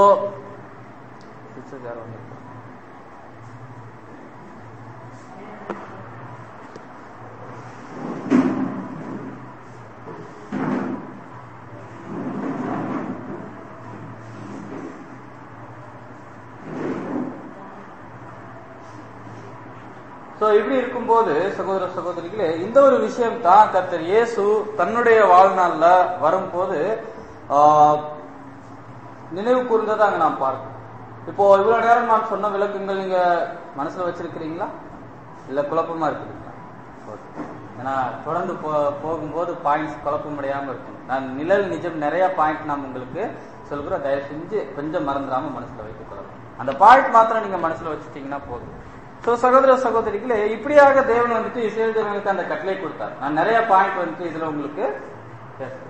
Speaker 1: சோ இப்படி இருக்கும்போது சகோதர சகோதரிகளே இந்த ஒரு விஷயம் தான் கர்த்தர் இயேசு தன்னுடைய வாழ்நாள்ல வரும்போது ஆஹ், நினைவு கூர்ந்ததை அங்க நாம் பார்க்கணும் இப்போ இவ்வளவு நேரம் நான் சொன்ன விளக்கங்கள் நீங்க மனசுல வச்சிருக்கிறீங்களா இல்ல குழப்பமா இருக்குதுங்களா Okay. ஏன்னா தொடர்ந்து போ- போகும்போது பாயிண்ட்ஸ் குழப்பமடையாம இருக்கும் நான் நிழல் நிஜம் நிறைய பாயிண்ட் நான் உங்களுக்கு சொல்கிறேன் தயவு செஞ்சு கொஞ்சம் மறந்துடாம மனசுல வைத்துக் கொள்ளலாம் அந்த பாயிண்ட் மாத்திரம் நீங்க மனசுல வச்சுட்டீங்கன்னா போதும் சோ சகோதர சகோதரிகளே இப்படியாக தேவன் வந்துட்டு இஸ்ரேல் ஜனங்களுக்கு அந்த கட்டளை கொடுத்தார் நான் நிறைய பாயிண்ட் வந்துட்டு இதுல உங்களுக்கு பேசுறேன்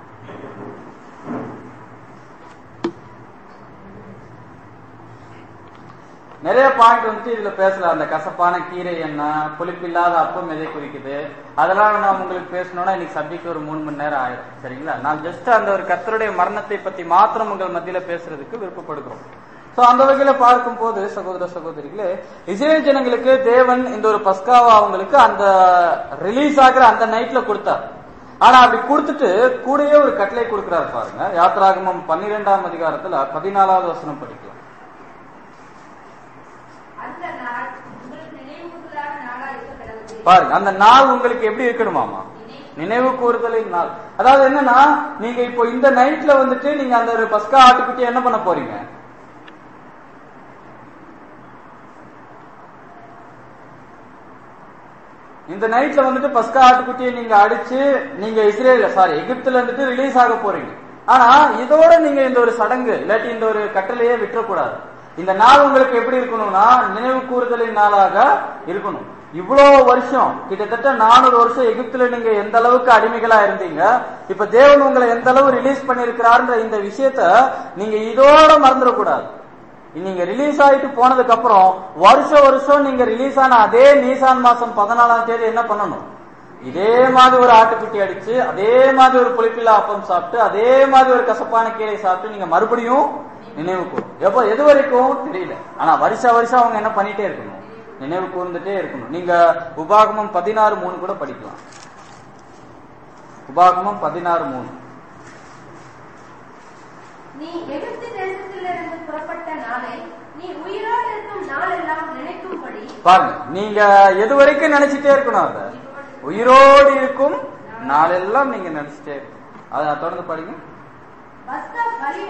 Speaker 1: நிறைய பாயிண்ட் வந்துட்டு இதுல பேசலாம் அந்த கசப்பான கீரை என்ன புளிப்பில்லாத அப்பம் எதை குறிக்குது அதெல்லாம் நான் உங்களுக்கு பேசணும்னா இன்னைக்கு சப்ஜெக்ட் ஒரு மூணு மணி நேரம் ஆயிடும் சரிங்களா நான் ஜஸ்ட் அந்த ஒரு கர்த்தருடைய மரணத்தை பத்தி மாத்திரம் உங்கள் மத்தியில பேசுறதுக்கு விருப்பப்படுகிறோம் சோ அந்த வகையில பார்க்கும்போது சகோதர சகோதரிகளே இஸ்ரேல் ஜனங்களுக்கு தேவன் இந்த ஒரு பஸ்காவா அவங்களுக்கு அந்த ரிலீஸ் ஆகிற அந்த நைட்ல கொடுத்தார் ஆனா அப்படி கொடுத்துட்டு கூடயே ஒரு கட்டளை கொடுக்கிறார் பாருங்க யாத்ராகமம் பன்னிரெண்டாம் அதிகாரத்துல பதினாலாவது வசனம் படிக்கலாம்
Speaker 3: அந்த நாள் உங்களுக்கு நினைவுகளான நாளா இருக்க கடவுது
Speaker 1: பாருங்க அந்த நாள் உங்களுக்கு எப்படி இருக்கணுமாமா நினைவு கூறுதலின் நாள் அதாவது என்னன்னா நீங்க இப்போ இந்த நைட்ல வந்துட்டு நீங்க அந்த ஒரு பஸ்கா ஆட்டுக்குட்டி என்ன பண்ண போறீங்க இந்த நைட்ல வந்துட்டு பஸ்கா ஆட்டுக்குட்டியை நீங்க அடிச்சு நீங்க இஸ்ரேல் சாரி எகிப்துல இருந்துட்டு ரிலீஸ் ஆக போறீங்க ஆனா இதோட நீங்க இந்த ஒரு சடங்கு இல்லாட்டி இந்த ஒரு கட்டளையே விட்டுறக்கூடாது இந்த நாள் உங்களுக்கு எப்படி இருக்கணும்னா நினைவு கூறுதலின் நாளாக இருக்கணும் இவ்வளவு வருஷம் கிட்டத்தட்ட நானூறு வருஷம் எகிப்துல நீங்க எந்த அளவுக்கு அடிமைகளா இருந்தீங்க இப்ப தேவன் உங்களை எந்த அளவு ரிலீஸ் பண்ணிருக்கிறாருன்ற இந்த விஷயத்த நீங்க இதோட மறந்துடக்கூடாது நீங்க ரிலீஸ் ஆயிட்டு போனதுக்கு அப்புறம் வருஷம் வருஷம் நீங்க ரிலீஸ் ஆன அதே நீசான் மாசம் பதினாலாம் தேதி என்ன பண்ணணும் இதே மாதிரி ஒரு ஆட்டுக்குட்டி அடிச்சு அதே மாதிரி ஒரு புளிப்பில்லா அப்பம் சாப்பிட்டு அதே மாதிரி ஒரு கசப்பான கீரை சாப்பிட்டு நீங்க மறுபடியும் நினைவு கூறும் எப்போ எது வரைக்கும் தெரியல ஆனா வருஷ வருஷம் அவங்க என்ன பண்ணிட்டே இருக்கணும் நினைவு கூர்ந்துட்டே இருக்கணும் நீங்க உபாகமம் பதினாறு மூணு கூட படிக்கலாம் உபாகமம் பதினாறு மூணு
Speaker 5: நீ எகிப்து தேசத்திலிருந்து புறப்பட்ட நாளை நீ உயிரோடு இருக்கும் நாளெல்லாம் நினைக்கும்படி
Speaker 1: பாருங்க நீங்க எது வரைக்கும் நினைச்சிட்டே இருக்கணும் அத உயிரோடு இருக்கும் நாளெல்லாம் நீங்க நினைச்சிட்டே இருக்கணும் அதை தொடர்ந்து படிங்க
Speaker 5: பஸ்கா பலி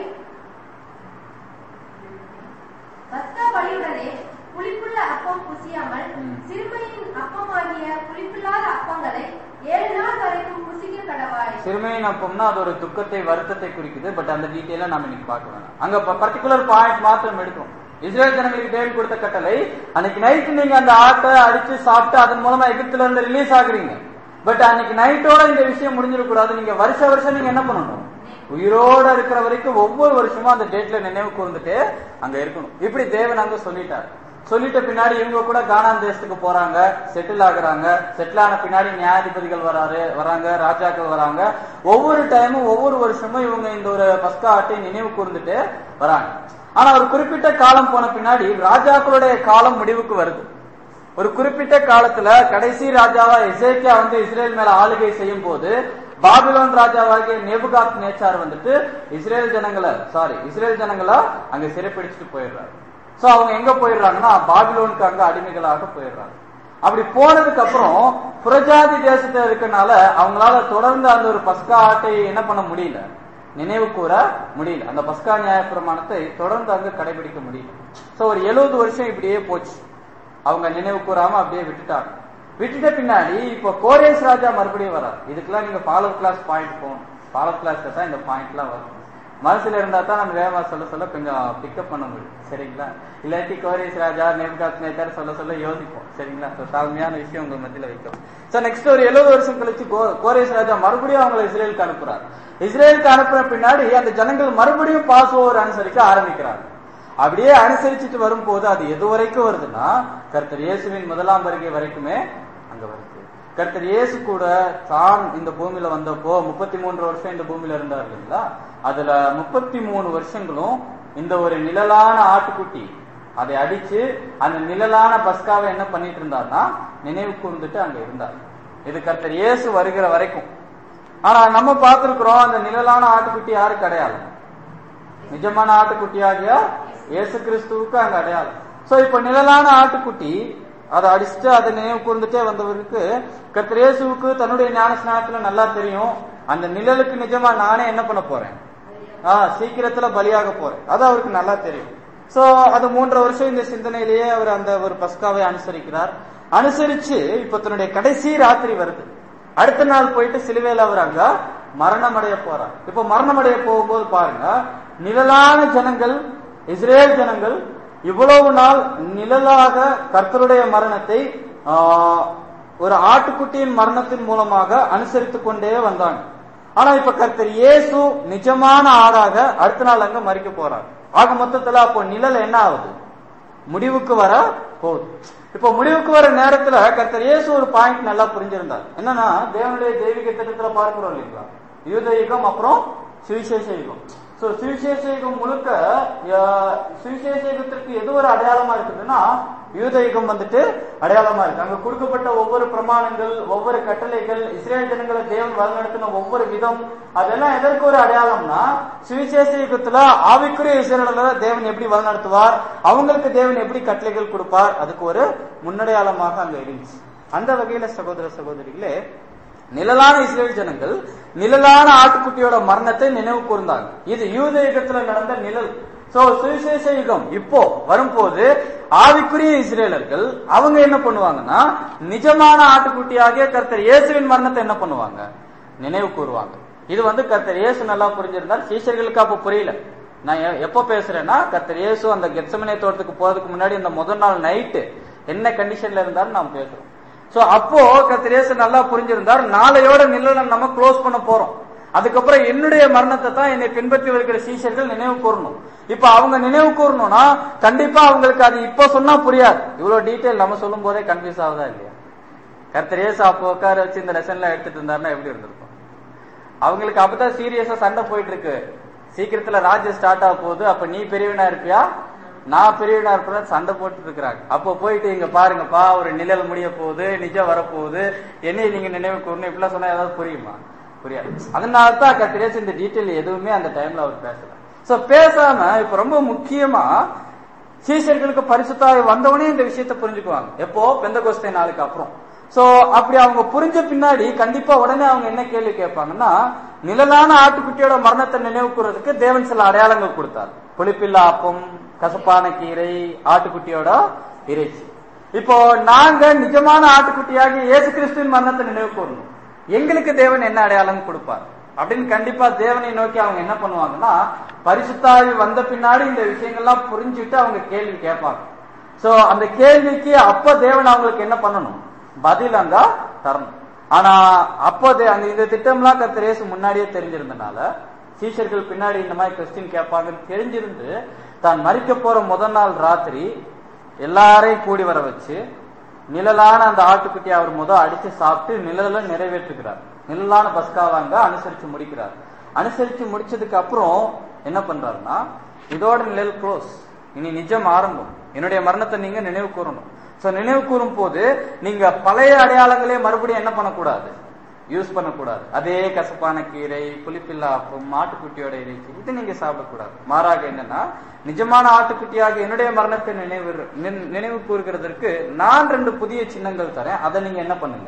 Speaker 5: பஸ்கா பலியுடனே புளிப்புள்ள அப்பம் புசியாமல்
Speaker 1: ம்.
Speaker 5: சிறுமையின் அப்பமாகிய புளிப்பில்லாத அப்பங்களை ஏழு நாள் வரைக்கும் புசிக்க கடவாய்
Speaker 1: சிறுமையின் அப்பம்னா அது ஒரு துக்கத்தை வருத்தத்தை குறிக்குது பட் அந்த டீட்டெயில நாம இன்னைக்கு பார்க்க வேணாம் அங்க பர்டிகுலர் பாயிண்ட் மாத்திரம் எடுக்கும் இஸ்ரேல் ஜனங்களுக்கு தேவன் கொடுத்த கட்டளை அன்னைக்கு நைட்டு நீங்க அந்த ஆட்டை அடிச்சு சாப்பிட்டு அதன் மூலமா எகிப்துல இருந்து ரிலீஸ் ஆகுறீங்க பட் அன்னைக்கு நைட்டோட இந்த விஷயம் முடிஞ்சிடக்கூடாது நீங்க வருஷ வருஷம் நீங்க என்ன பண்ணணும் உயிரோட இருக்கிற வரைக்கும் ஒவ்வொரு வருஷமும் அந்த டேட்ல நினைவு கூர்ந்துட்டு அங்க இருக்கணும் இப்படி தேவன் அங்க சொல்லிட்டார் சொல்லிட்ட பின்னாடி இவங்க கூட கானான் தேசத்துக்கு போறாங்க செட்டில் ஆகுறாங்க செட்டில் ஆன பின்னாடி நியாயாதிபதிகள் வராரு வராங்க ராஜாக்கள் வராங்க ஒவ்வொரு டைமும் ஒவ்வொரு வருஷமும் இவங்க இந்த ஒரு பஸ்கா ஆட்டை நினைவு கூர்ந்துட்டு வராங்க ஆனா ஒரு குறிப்பிட்ட காலம் போன பின்னாடி ராஜாக்களுடைய காலம் முடிவுக்கு வருது ஒரு குறிப்பிட்ட காலத்துல கடைசி ராஜாவா எசேக்கியா வந்து இஸ்ரேல் மேல ஆளுகை செய்யும் போது பாபிலோன் ராஜாவாகிய நேபுகாத் நேச்சார் வந்துட்டு இஸ்ரேல் ஜனங்களை சாரி இஸ்ரேல் ஜனங்களை அங்க சிறைப்பிடிச்சிட்டு போயிடுறாரு சோ அவங்க எங்க போயிடுறாங்கன்னா பாபிலோனுக்கு அங்க அடிமைகளாக போயிடுறாங்க அப்படி போனதுக்கு அப்புறம் புரஜாதி தேசத்துல இருக்கனால அவங்களால தொடர்ந்து அந்த ஒரு பஸ்கா ஆட்டை என்ன பண்ண முடியல நினைவு கூற முடியல அந்த பஸ்கா நியாய பிரமாணத்தை தொடர்ந்து அங்க கடைபிடிக்க முடியல சோ ஒரு எழுபது வருஷம் இப்படியே போச்சு அவங்க நினைவு கூறாம அப்படியே விட்டுட்டாங்க விட்டுட்ட பின்னாடி இப்போ கோரேஸ் ராஜா மறுபடியும் வரார் இதுக்கெல்லாம் நீங்க ஃபாலோ கிளாஸ் பாயிண்ட் போகணும் ஃபாலோ கிளாஸ்ல தான் இந்த பாயிண்ட்லாம் வரும் மனசுல இருந்தா தான் நம்ம வேகமா சொல்ல சொல்ல கொஞ்சம் பிக்கப் பண்ண முடியும் சரிங்களா இல்லாட்டி கோரேஸ் ராஜா நேம்காத் நேத்தர் சொல்ல சொல்ல யோசிப்போம் சரிங்களா So, தாழ்மையான விஷயம் உங்க மத்தியில வைக்கும் சோ நெக்ஸ்ட் ஒரு எழுபது வருஷம் கழிச்சு கோ- கோரேஸ் ராஜா மறுபடியும் அவங்களை இஸ்ரேலுக்கு அனுப்புறாரு இஸ்ரேலுக்கு அனுப்புற பின்னாடி அந்த ஜனங்கள் மறுபடியும் பாஸ் ஓவர் அனுசரிக்க ஆரம்பிக்கிறாங்க அப்படியே அனுசரிச்சுட்டு வரும்போது அது எது வரைக்கும் வருதுன்னா கர்த்தர் இயேசுவின் முதலாம் வருகை வரைக்குமே அங்க வருது கர்த்தர் இயேசு கூட தான் இந்த பூமியில வந்தப்போ முப்பத்தி மூன்று வருஷம் இந்த பூமியில இருந்தார் இல்லைங்களா அதுல முப்பத்தி மூணு வருஷங்களும் இந்த ஒரு நிழலான ஆட்டுக்குட்டி அதை அடிச்சு அந்த நிழலான பஸ்காவை என்ன பண்ணிட்டு இருந்தார்னா நினைவு கூர்ந்துட்டு அங்க இருந்தார் இது கர்த்தர் இயேசு வருகிற வரைக்கும் ஆனா நம்ம பார்த்திருக்கிறோம் அந்த நிழலான ஆட்டுக்குட்டி யாருக்கு அடையாளம் நிஜமான ஆட்டுக்குட்டியாகிய இயேசு கிறிஸ்துவுக்கு அங்க அடையாளம் சோ இப்ப நிழலான ஆட்டுக்குட்டி அதை அடிச்சுட்டு அதை நினைவு கூர்ந்துட்டே வந்தவருக்கு கர்த்தர் இயேசுவுக்கு தன்னுடைய ஞான ஸ்நானத்துல நல்லா தெரியும் அந்த நிழலுக்கு நிஜமா நானே என்ன பண்ண போறேன் ஆஹ் சீக்கிரத்துல பலியாக போறேன் அது அவருக்கு நல்லா தெரியும் சோ அது மூன்றரை வருஷம் இந்த சிந்தனையிலேயே அவர் அந்த ஒரு பஸ்காவை அனுசரிக்கிறார் அனுசரிச்சு இப்ப தன்னுடைய கடைசி ராத்திரி வருது அடுத்த நாள் போயிட்டு சிலுவையில அவர் அங்க மரணம் அடைய போறார் இப்ப மரணம் அடைய போகும்போது பாருங்க நிழலான ஜனங்கள் இஸ்ரேல் ஜனங்கள் இவ்வளவு நாள் நிழலாக கர்த்தருடைய மரணத்தை ஆஹ், ஒரு ஆட்டுக்குட்டியின் மரணத்தின் மூலமாக அனுசரித்துக் கொண்டே வந்தாங்க ஆனா இப்ப கர்த்தர் இயேசு நிஜமான ஆடாக அடுத்த நாள் அங்க மறிக்க போறார் ஆக மொத்தத்துல அப்போ நிழல் என்ன ஆகுது முடிவுக்கு வர போகுது இப்போ முடிவுக்கு வர நேரத்துல கர்த்தர் இயேசு ஒரு பாயிண்ட் நல்லா புரிஞ்சிருந்தார் என்னன்னா தேவனுடைய தெய்வீக திட்டத்துல பார்க்கிறோம் இல்லைங்களா யூத யுகம் அப்புறம் சுவிசேஷ யுகம் சோ சுவிசேஷ யுகம் முழுக்க அஹ், சுவிசேஷ யுகத்திற்கு எது ஒரு அடையாளமா இருக்குதுன்னா யூத யுகம் வந்துட்டு அடையாளமா இருக்கு அங்க கொடுக்கப்பட்ட ஒவ்வொரு பிரமாணங்கள் ஒவ்வொரு கட்டளைகள் இஸ்ரேல் ஜனங்களை தேவன் வழிநடத்தின ஒவ்வொரு விதம் அதெல்லாம் எதற்கு ஒரு அடையாளம்னா சுவிசேஷ யுகத்துல ஆவிக்குரிய இஸ்ரேலரை தேவன் எப்படி வழிநடத்துவார் அவங்களுக்கு தேவன் எப்படி கட்டளைகள் கொடுப்பார் அதுக்கு ஒரு முன்னடையாளமாக அங்க இருந்துச்சு அந்த வகையில சகோதர சகோதரிகளே நிழலான இஸ்ரேல் ஜனங்கள் நிழலான ஆட்டுக்குட்டியோட மரணத்தை நினைவு கூர்ந்தாங்க இது யூத யுகத்துல நடந்த நிழல் சோ சுவிசேஷ யுகம் இப்போ வரும்போது ஆவிக்குரிய இஸ்ரேலர்கள் அவங்க என்ன பண்ணுவாங்கன்னா நிஜமான ஆட்டுக்குட்டியாகிய கர்த்தர் இயேசுவின் மரணத்தை என்ன பண்ணுவாங்க நினைவு கூறுவாங்க இது வந்து கர்த்தர் இயேசு நல்லா புரிஞ்சிருந்தார் சீஷர்களுக்கு அப்ப புரியல நான் எ- எப்ப பேசுறேன்னா கர்த்தர் இயேசு அந்த கெட்சமனே தோட்டத்துக்கு போறதுக்கு முன்னாடி அந்த முதல் நாள் நைட்டு என்ன கண்டிஷன்ல இருந்தாலும் நாம் பேசுறோம் சோ அப்போ கர்த்தர் இயேசு நல்லா புரிஞ்சிருந்தார் நாளையோட நிழலை நம்ம க்ளோஸ் பண்ண போறோம் அதுக்கப்புறம் என்னுடைய மரணத்தை தான் என்னை பின்பற்றி வருகிற சீஷர்கள் நினைவு கூறணும் இப்ப அவங்க நினைவு கூறணும்னா கண்டிப்பா அவங்களுக்கு அது இப்ப சொன்னா புரியாது இவ்வளவு டீடைல் நம்ம சொல்லும் போதே கன்ஃபியூஸ் ஆகுதா இல்லையா கர்த்தர் இயேசு அப்போ உட்கார வச்சு இந்த லெசன்ல எடுத்துட்டு இருந்தாருன்னா எப்படி இருந்திருக்கும் அவங்களுக்கு அப்பதான் சீரியஸா சண்டை போயிட்டு இருக்கு சீக்கிரத்துல ராஜ்யம் ஸ்டார்ட் ஆக போகுது அப்ப நீ பெரியவனா இருப்பியா நான் பெரியவனா இருப்பேன் சண்டை போட்டு இருக்கிறாங்க அப்போ போயிட்டு இங்க பாருங்கப்பா ஒரு நிழல் முடிய போகுது நிஜம் வரப்போகுது என்னைய நீங்க நினைவு கூறணும் இப்படிலாம் சொன்னா ஏதாவது புரியுமா புரியாது அதனால தான் கத்திரியாச்சு இந்த டீட்டெயில் எதுவுமே அந்த டைம்ல அவர் பேசல சோ பேசாம இப்ப ரொம்ப முக்கியமா சீசர்களுக்கு பரிசுத்தாய் வந்தவனே இந்த விஷயத்தை புரிஞ்சுக்குவாங்க எப்போ பெந்த கோஸ்தே நாளுக்கு அப்புறம் சோ அப்படி அவங்க புரிஞ்ச பின்னாடி கண்டிப்பா உடனே அவங்க என்ன கேள்வி கேட்பாங்கன்னா நிழலான ஆட்டுக்குட்டியோட மரணத்தை நினைவு கூறதுக்கு தேவன் சில அடையாளங்கள் கொடுத்தார் புளிப்பில்லா அப்பம் கசப்பான கீரை ஆட்டுக்குட்டியோட இறைச்சி இப்போ நாங்க நிஜமான ஆட்டுக்குட்டியாக இயேசு கிறிஸ்துவின் மரணத்தை நினைவு கூறணும் எங்களுக்கு தேவன் என்ன அடையாளம் கொடுப்பார் அப்படின்னு கண்டிப்பா தேவனை நோக்கி அவங்க என்ன பண்ணுவாங்கன்னா பரிசுத்தாவி வந்த பின்னாடி இந்த விஷயங்கள்லாம் புரிஞ்சுட்டு அவங்க கேள்வி கேட்பாங்க சோ அந்த கேள்விக்கு அப்ப தேவன் அவங்களுக்கு என்ன பண்ணணும் பதில் அங்க தரணும் ஆனா அப்போ தே- அந்த இந்த திட்டம்லாம் கத்திரேசு முன்னாடியே தெரிஞ்சிருந்தனால சீஷர்கள் பின்னாடி இந்த மாதிரி கொஸ்டின் கேட்பாங்கன்னு தெரிஞ்சிருந்து தான் மறிக்க போற முதல் நாள் ராத்திரி எல்லாரையும் கூடி வர வச்சு நிழலான அந்த ஆட்டுக்குட்டியை அவர் முத அடிச்சு சாப்பிட்டு நிழல நிறைவேற்றுகிறார் நிழலான பஸ்காவாங்க அனுசரிச்சு முடிக்கிறார் அனுசரிச்சு முடிச்சதுக்கு அப்புறம் என்ன பண்றாருன்னா இதோட நிழல் க்ளோஸ் இனி நிஜம் ஆரம்பம் என்னுடைய மரணத்தை நீங்க நினைவு கூறணும் சோ நினைவு கூறும் போது நீங்க பழைய அடையாளங்களே மறுபடியும் என்ன பண்ணக்கூடாது யூஸ் பண்ணக்கூடாது அதே கசப்பான கீரை புளிப்பில்லா அப்பம் ஆட்டுக்குட்டியோட இறைச்சி இது நீங்க சாப்பிடக்கூடாது மாறாக என்னன்னா நிஜமான ஆட்டுக்குட்டியாக என்னுடைய மரணத்தை நினைவு நின்- நினைவு கூறுகிறதற்கு நான் ரெண்டு புதிய சின்னங்கள் தரேன் அதை நீங்க என்ன பண்ணுங்க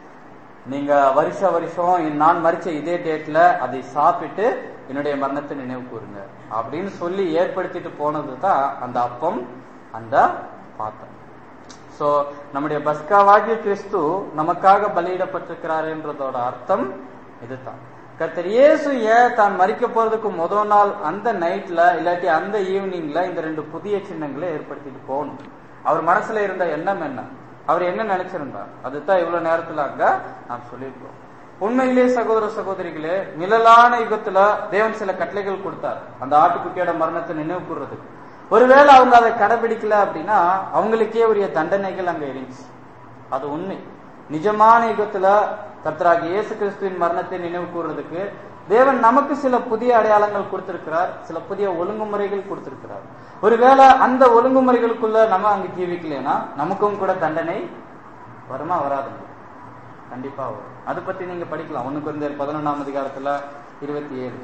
Speaker 1: நீங்க வருஷ வருஷம் நான் மறிச்ச இதே டேட்ல அதை சாப்பிட்டு என்னுடைய மரணத்தை நினைவு கூறுங்க அப்படின்னு சொல்லி ஏற்படுத்திட்டு போனது தான் அந்த அப்பம் அந்த பாத்திரம் சோ நம்முடைய பஸ்காவாகிய கிறிஸ்து நமக்காக பலியிடப்பட்டிருக்கிறார் என்றதோட அர்த்தம் இதுதான் கர்த்தர் இயேசு ஏன் தான் மறிக்க போறதுக்கு முதல் நாள் அந்த நைட்ல இல்லாட்டி அந்த ஈவினிங்ல இந்த ரெண்டு புதிய சின்னங்களை ஏற்படுத்திட்டு போகணும் அவர் மனசுல இருந்த எண்ணம் என்ன அவர் என்ன நினைச்சிருந்தார் அதுதான் இவ்வளவு நேரத்துல அங்க நாம் சொல்லியிருக்கோம் உண்மையிலே சகோதர சகோதரிகளே நிழலான யுகத்துல தேவன் சில கட்டளைகள் கொடுத்தார் அந்த ஆட்டுக்குட்டியோட மரணத்தை நினைவு கூறுறதுக்கு ஒருவேளை அவங்க அதை கடைபிடிக்கல அப்படின்னா அவங்களுக்கே உரிய தண்டனைகள் அங்க இருந்துச்சு அது உண்மை நிஜமான யுகத்துல கர்த்தராகி இயேசு கிறிஸ்துவின் மரணத்தை நினைவு கூறுறதுக்கு தேவன் நமக்கு சில புதிய அடையாளங்கள் கொடுத்திருக்கிறார் சில புதிய ஒழுங்குமுறைகள் கொடுத்திருக்கிறார் ஒருவேளை அந்த ஒழுங்குமுறைகளுக்குள்ள நம்ம அங்க ஜீவிக்கலைன்னா நமக்கும் கூட தண்டனை வருமா வராதுங்க கண்டிப்பா வரும் அதை பத்தி நீங்க படிக்கலாம் ஒண்ணு குறைந்த பதினொன்னாம் அதிகாரத்துல இருபத்தி ஏழு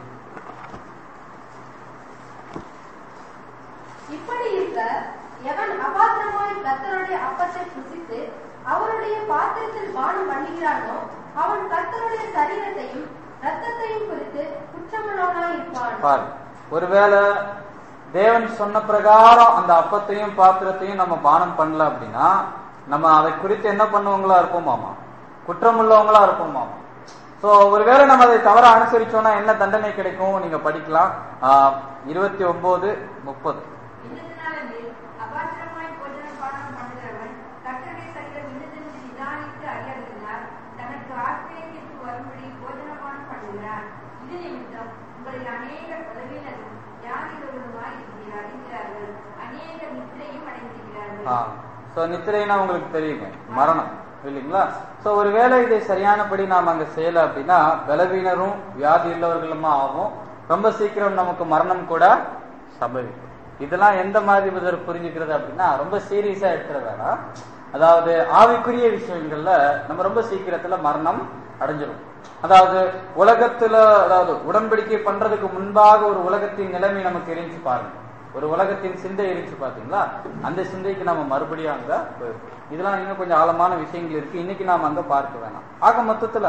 Speaker 5: இப்படி இருக்க எவன் அபாத்திரமாய் கர்த்தருடைய அப்பத்தை புசித்து அவருடைய பாத்திரத்தில் பானம் பண்ணுகிறானோ அவன் கர்த்தருடைய சரீரத்தையும் ரத்தத்தையும் குறித்து குற்றமுள்ளவனாய் இருப்பான்
Speaker 1: பாரு ஒருவேளை தேவன் சொன்ன பிரகாரம் அந்த அப்பத்தையும் பாத்திரத்தையும் நம்ம பானம் பண்ணல அப்படின்னா நம்ம அதை குறித்து என்ன பண்ணுவங்களா இருப்போமாமா குற்றமுள்ளவங்களா இருப்போமாமா சோ ஒருவேளை நம்ம அதை தவற அனுசரிச்சோம்னா என்ன தண்டனை கிடைக்கும் நீங்க படிக்கலாம் இருபத்தி ஒன்பது முப்பது
Speaker 3: இன்னதினாலே அபாத்திரமாய் போஜனம் பானம் பண்ணுகிறவன் கர்த்தருடைய சரீரம் இன்னதென்று நிதானித்து அறியாதிருந்தால் தனக்கு ஆசிரியத்திற்கு வரும்படி போஜனபானம் பண்ணுகிறான் இது நிமித்தம் உங்களில் அநேக பதவியினரும் யாரிகளுமாய் இருக்கிறார் இருக்கிறார்கள் அநேக நித்திரையும் அடைந்திருக்கிறார்கள்
Speaker 1: சோ நித்திரைனா உங்களுக்கு தெரியுங்க மரணம் இல்லைங்களா சோ ஒருவேளை இதை சரியானபடி நாம் அங்க செய்யல அப்படின்னா பலவீனரும் வியாதி உள்ளவர்களுமா ஆகும் ரொம்ப சீக்கிரம் நமக்கு மரணம் கூட சம்பவிக்கும் இதெல்லாம் எந்த மாதிரி விதர் புரிஞ்சுக்கிறது அப்படின்னா ரொம்ப சீரியஸா எடுத்துட வேணாம் அதாவது ஆவிக்குரிய விஷயங்கள்ல நம்ம ரொம்ப சீக்கிரத்துல மரணம் அடைஞ்சிரும் அதாவது உலகத்துல அதாவது உடன்படிக்கை பண்றதுக்கு முன்பாக ஒரு உலகத்தின் நிலைமை நமக்கு இருந்துச்சு பாருங்க ஒரு உலகத்தின் சிந்தை இருந்துச்சு பாத்தீங்களா அந்த சிந்தைக்கு நாம மறுபடியும் அங்க போயிருக்கோம் இதெல்லாம் இன்னும் கொஞ்சம் ஆழமான விஷயங்கள் இருக்கு இன்னைக்கு நாம அங்க பார்க்க வேணாம் ஆக மொத்தத்துல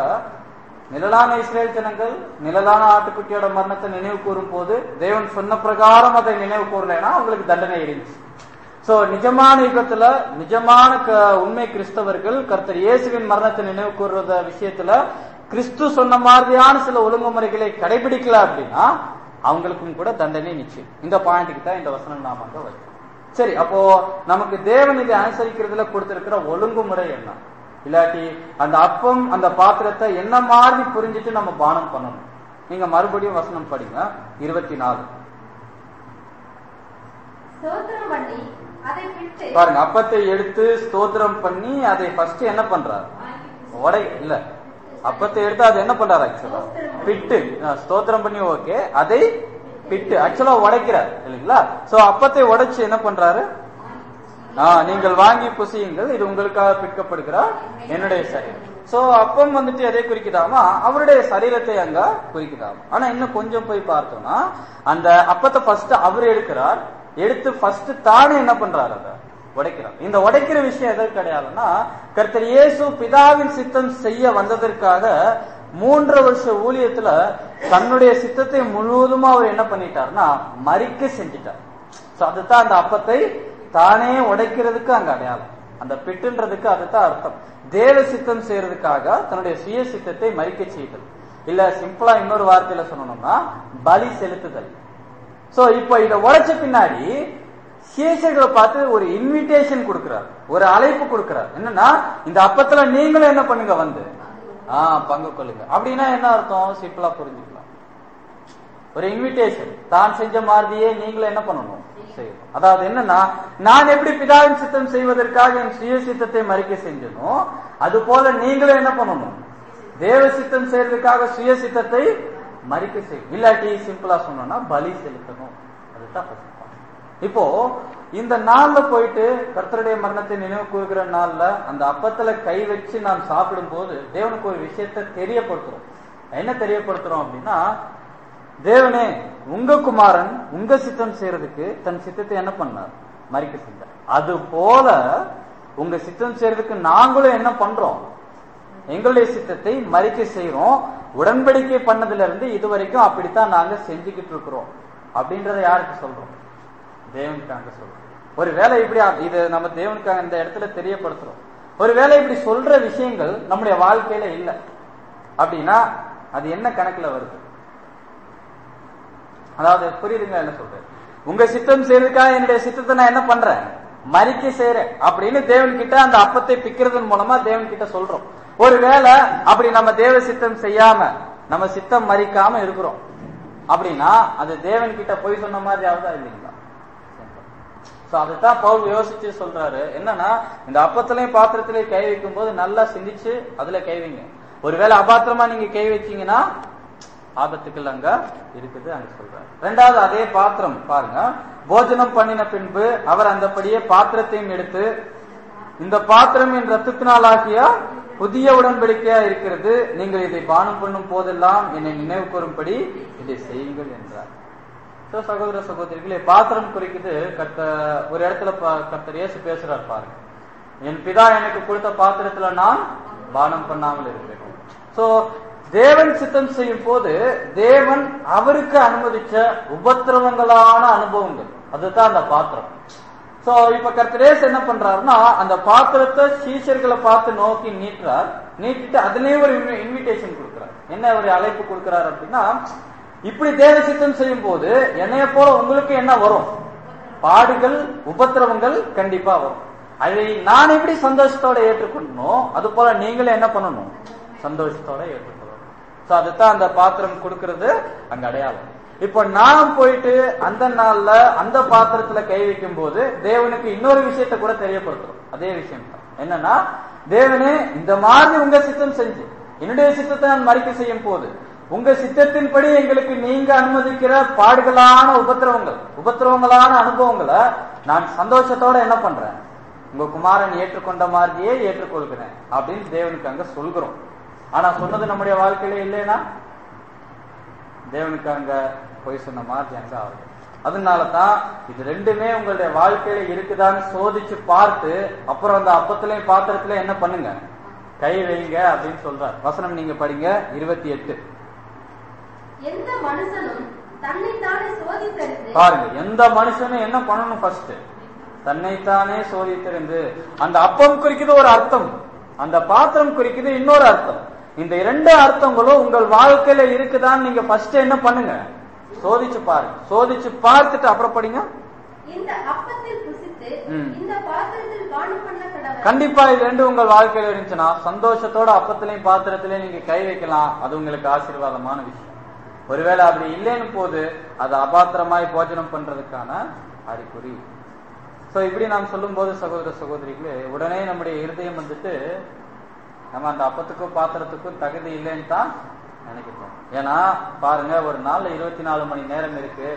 Speaker 1: நிழலான இஸ்ரேல் ஜனங்கள் நிழலான ஆட்டுக்குட்டியோட மரணத்தை நினைவு கூறும் போது தேவன் சொன்ன பிரகாரம் அதை நினைவு கூறலைன்னா அவங்களுக்கு தண்டனை இருந்துச்சு சோ நிஜமான யுகத்துல நிஜமான க- உண்மை கிறிஸ்தவர்கள் கர்த்தர் இயேசுவின் மரணத்தை நினைவு கூறுறத விஷயத்துல கிறிஸ்து சொன்ன மாதிரியான சில ஒழுங்குமுறைகளை கடைபிடிக்கல அப்படின்னா அவங்களுக்கும் கூட தண்டனை நிச்சயம் இந்த பாயிண்ட்டுக்கு தான் இந்த வசனம் நாம அங்க வைக்கிறோம் சரி அப்போ நமக்கு தேவன் இதை அனுசரிக்கிறதுல கொடுத்திருக்கிற ஒழுங்குமுறை என்ன இல்லாட்டி அந்த அப்பம் அந்த பாத்திரத்தை என்ன மாதிரி புரிஞ்சுட்டு நம்ம பானம் பண்ணணும் நீங்க மறுபடியும் வசனம் படிங்க இருபத்தி நாலு
Speaker 5: ஸ்தோத்திரம் பண்ணி அதை பிட்டு
Speaker 1: பாருங்க அப்பத்தை எடுத்து ஸ்தோத்திரம் பண்ணி அதை ஃபர்ஸ்ட் என்ன பண்றாரு உடை இல்ல அப்பத்தை எடுத்து அதை என்ன பண்றாரு ஆக்சுவலா பிட்டு அஹ், ஸ்தோத்திரம் பண்ணி ஓகே அதை பிட்டு ஆக்சுவலா உடைக்கிறார் இல்லைங்களா சோ அப்பத்தை உடைச்சு என்ன பண்றாரு ஆ, நீங்கள் வாங்கி புசியுங்கள் இது உங்களுக்காக பிற்கப்படுகிற என்னுடைய சரீரம் சோ அப்பம் வந்துட்டு எதை குறிக்குதாமா அவருடைய சரீரத்தை அங்க குறிக்குதாமா ஆனா இன்னும் கொஞ்சம் போய் பார்த்தோம்னா அந்த அப்பத்தை ஃபர்ஸ்ட் அவர் எடுக்கிறார் எடுத்து ஃபர்ஸ்ட் தானே என்ன பண்றாரு அதை உடைக்கிறார் இந்த உடைக்கிற விஷயம் எதற்கு கிடையாதுன்னா கர்த்தர் இயேசு பிதாவின் சித்தம் செய்ய வந்ததற்காக மூன்று வருஷ ஊழியத்துல தன்னுடைய சித்தத்தை முழுவதுமா அவர் என்ன பண்ணிட்டார்னா மறிக்க செஞ்சிட்டார் சோ அதுதான் அந்த அப்பத்தை தானே உடைக்கிறதுக்கு அங்க அடையாளம் அந்த பிட்டுன்றதுக்கு அதுதான் அர்த்தம் தேவ சித்தம் செய்யறதுக்காக தன்னுடைய சுய சித்தத்தை மறிக்க செய்தல் இல்ல சிம்பிளா இன்னொரு வார்த்தையில சொல்லணும்னா பலி செலுத்துதல் சோ இப்போ இத உடைச்ச பின்னாடி சீசர்களை பார்த்து ஒரு இன்விடேஷன் கொடுக்கிறார் ஒரு அழைப்பு கொடுக்கிறார் என்னன்னா இந்த அப்பத்துல நீங்களும் என்ன பண்ணுங்க வந்து ஆ பங்கு கொள்ளுங்க அப்படின்னா என்ன அர்த்தம் சிம்பிளா புரிஞ்சுக்கலாம் ஒரு இன்விடேஷன் தான் செஞ்ச மாதிரியே நீங்களும் என்ன பண்ணணும் செய்யணும் அதாவது என்னன்னா நான் எப்படி பிதாவின் சித்தம் செய்வதற்காக என் சுய சித்தத்தை மறிக்க செஞ்சனோ அது போல நீங்களும் என்ன பண்ணணும் தேவ சித்தம் செய்யறதுக்காக சுய சித்தத்தை மறிக்க செய்யும் இல்லாட்டி சிம்பிளா சொன்னோம்னா பலி செலுத்தணும் அதுதான் first point. இப்போ இந்த நாள்ல போயிட்டு கர்த்தருடைய மரணத்தை நினைவு கூறுகிற நாள்ல அந்த அப்பத்துல கை வச்சு நாம் சாப்பிடும் போது தேவனுக்கு ஒரு விஷயத்தை தெரியப்படுத்துறோம் என்ன தெரியப்படுத்துறோம் அப்படின்னா தேவனே உங்க குமாரன் உங்க சித்தம் செய்யறதுக்கு தன் சித்தத்தை என்ன பண்ணார் மறிக்க செஞ்சார் அது போல உங்க சித்தம் செய்யறதுக்கு நாங்களும் என்ன பண்றோம் எங்களுடைய சித்தத்தை மறிக்க செய்யறோம் உடன்படிக்கை பண்ணதுல இருந்து இது வரைக்கும் அப்படித்தான் நாங்க செஞ்சுக்கிட்டு இருக்கிறோம் அப்படின்றத யாருக்கு சொல்றோம் தேவனுக்காக சொல்றோம் ஒரு வேலை இப்படி ஆ- இது நம்ம தேவனுக்காக இந்த இடத்துல தெரியப்படுத்துறோம் ஒரு வேலை இப்படி சொல்ற விஷயங்கள் நம்முடைய வாழ்க்கையில இல்ல அப்படின்னா அது என்ன கணக்குல வருது அதாவது புரியுதுங்க என்ன சொல்றேன் உங்க சித்தம் செய்யறதுக்காக என்னுடைய சித்தத்தை நான் என்ன பண்றேன் மறிக்க செய்யறேன் அப்படின்னு தேவன் கிட்ட அந்த அப்பத்தை பிக்கிறதன் மூலமா தேவன் கிட்ட சொல்றோம் ஒருவேளை அப்படி நம்ம தேவ சித்தம் செய்யாம நம்ம சித்தம் மறிக்காம இருக்கிறோம் அப்படின்னா அது தேவன் கிட்ட போய் சொன்ன மாதிரி ஆகுதா இல்லைங்களா சோ அதுதான் பவுல் யோசிச்சு சொல்றாரு என்னன்னா இந்த அப்பத்திலையும் பாத்திரத்திலையும் கை வைக்கும் போது நல்லா சிந்திச்சு அதுல கை வைங்க ஒருவேளை அபாத்திரமா நீங்க கை வச்சீங்கன்னா ஆபத்துக்கள் அங்க இருக்குது அங்க சொல்றாரு ரெண்டாவது அதே பாத்திரம் பாருங்க போஜனம் பண்ணின பின்பு அவர் அந்தபடியே பாத்திரத்தையும் எடுத்து இந்த பாத்திரம் என் ரத்தத்தினாலாகிய புதிய உடன்படிக்கையா இருக்கிறது நீங்கள் இதை பானம் பண்ணும் போதெல்லாம் என்னை நினைவு கூறும்படி இதை செய்யுங்கள் என்றார் சோ சகோதர சகோதரிகளே பாத்திரம் குறிக்குது கத்த ஒரு இடத்துல பா- கர்த்தர் இயேசு பேசுறார் பாருங்க என் பிதா எனக்கு கொடுத்த பாத்திரத்துல நான் பானம் பண்ணாமல் இருக்கிறேன் சோ தேவன் சித்தம் செய்யும் போது தேவன் அவருக்கு அனுமதிச்ச உபத்திரவங்களான அனுபவங்கள் அதுதான் அந்த பாத்திரம் சோ இப்ப கர்த்தரேஸ் என்ன பண்றாருன்னா அந்த பாத்திரத்தை சீஷர்களை பார்த்து நோக்கி நீட்டுறார் நீட்டிட்டு அதுலயே ஒரு இன்விடேஷன் கொடுக்கிறார் என்ன ஒரு அழைப்பு கொடுக்கிறார் அப்படின்னா இப்படி தேவ சித்தம் செய்யும் போது என்னைய போல உங்களுக்கு என்ன வரும் பாடுகள் உபத்திரவங்கள் கண்டிப்பா வரும் அதை நான் எப்படி சந்தோஷத்தோட ஏற்றுக்கொண்டனோ அது போல நீங்களும் என்ன பண்ணணும் சந்தோஷத்தோட ஏற்றுக்கொள்ளணும் சோ அதுதான் அந்த பாத்திரம் கொடுக்கிறது அங்க அடையாளம் இப்போ நான் போயிட்டு அந்த நாள்ல அந்த பாத்திரத்துல கை வைக்கும் போது தேவனுக்கு இன்னொரு விஷயத்தை கூட தெரியப்படுத்துறோம் அதே விஷயம் தான் என்னன்னா தேவனே இந்த மாதிரி உங்க சித்தம் செஞ்சு என்னுடைய சித்தத்தை நான் மறிக்க செய்யும் போது உங்க சித்தத்தின்படி எங்களுக்கு நீங்க அனுமதிக்கிற பாடுகளான உபத்திரவங்கள் உபத்திரவங்களான அனுபவங்களை நான் சந்தோஷத்தோட என்ன பண்றேன் உங்க குமாரன் ஏற்றுக்கொண்ட மாதிரியே ஏற்றுக்கொள்கிறேன் அப்படின்னு தேவனுக்கு அங்க சொல்கிறோம் ஆனா சொன்னது நம்முடைய வாழ்க்கையில இல்லைன்னா தேவனுக்கு அங்க போய் சொன்ன மாதிரி அங்க ஆகுது அதனால தான் இது ரெண்டுமே உங்களுடைய வாழ்க்கையில இருக்குதான்னு சோதிச்சு பார்த்து அப்புறம் அந்த அப்பத்திலையும் பாத்திரத்திலையும் என்ன பண்ணுங்க கை வைங்க அப்படின்னு சொல்றார் வசனம் நீங்க படிங்க இருபத்தி எட்டு
Speaker 5: எந்த மனுஷனும் தன்னைத்தானே சோதித்தறிந்து
Speaker 1: பாருங்க எந்த மனுஷனும் என்ன பண்ணணும் ஃபர்ஸ்ட் தன்னைத்தானே சோதித்திருந்து அந்த அப்பம் குறிக்குது ஒரு அர்த்தம் அந்த பாத்திரம் குறிக்குது இன்னொரு அர்த்தம் இந்த இரண்டு அர்த்தங்களும் உங்கள் வாழ்க்கையில இருக்குதான்னு நீங்க ஃபர்ஸ்ட் என்ன பண்ணுங்க சோதிச்சு பாருங்க சோதிச்சு பார்த்துட்டு அப்புறம் படிங்க
Speaker 5: இந்த அப்பத்தில் புசித்து
Speaker 1: ம்.
Speaker 5: இந்த பாத்திரத்தில் பானம் பண்ண கடவுள்
Speaker 1: கண்டிப்பா இது ரெண்டு உங்கள் வாழ்க்கையில இருந்துச்சுன்னா சந்தோஷத்தோட அப்பத்திலையும் பாத்திரத்திலையும் நீங்க கை வைக்கலாம் அது உங்களுக்கு ஆசீர்வாதமான விஷயம் ஒருவேளை அப்படி இல்லைன்னு போது அது அபாத்திரமாய் போஜனம் பண்றதுக்கான அறிகுறி சோ இப்படி நாம் சொல்லும்போது சகோதர சகோதரிகளே உடனே நம்முடைய இருதயம் வந்துட்டு நம்ம அந்த அப்பத்துக்கும் பாத்திரத்துக்கும் தகுதி இல்லைன்னு தான் நினைக்கிறோம் ஏன்னா பாருங்க ஒரு நாள்ல இருபத்தி நாலு மணி நேரம் இருக்கு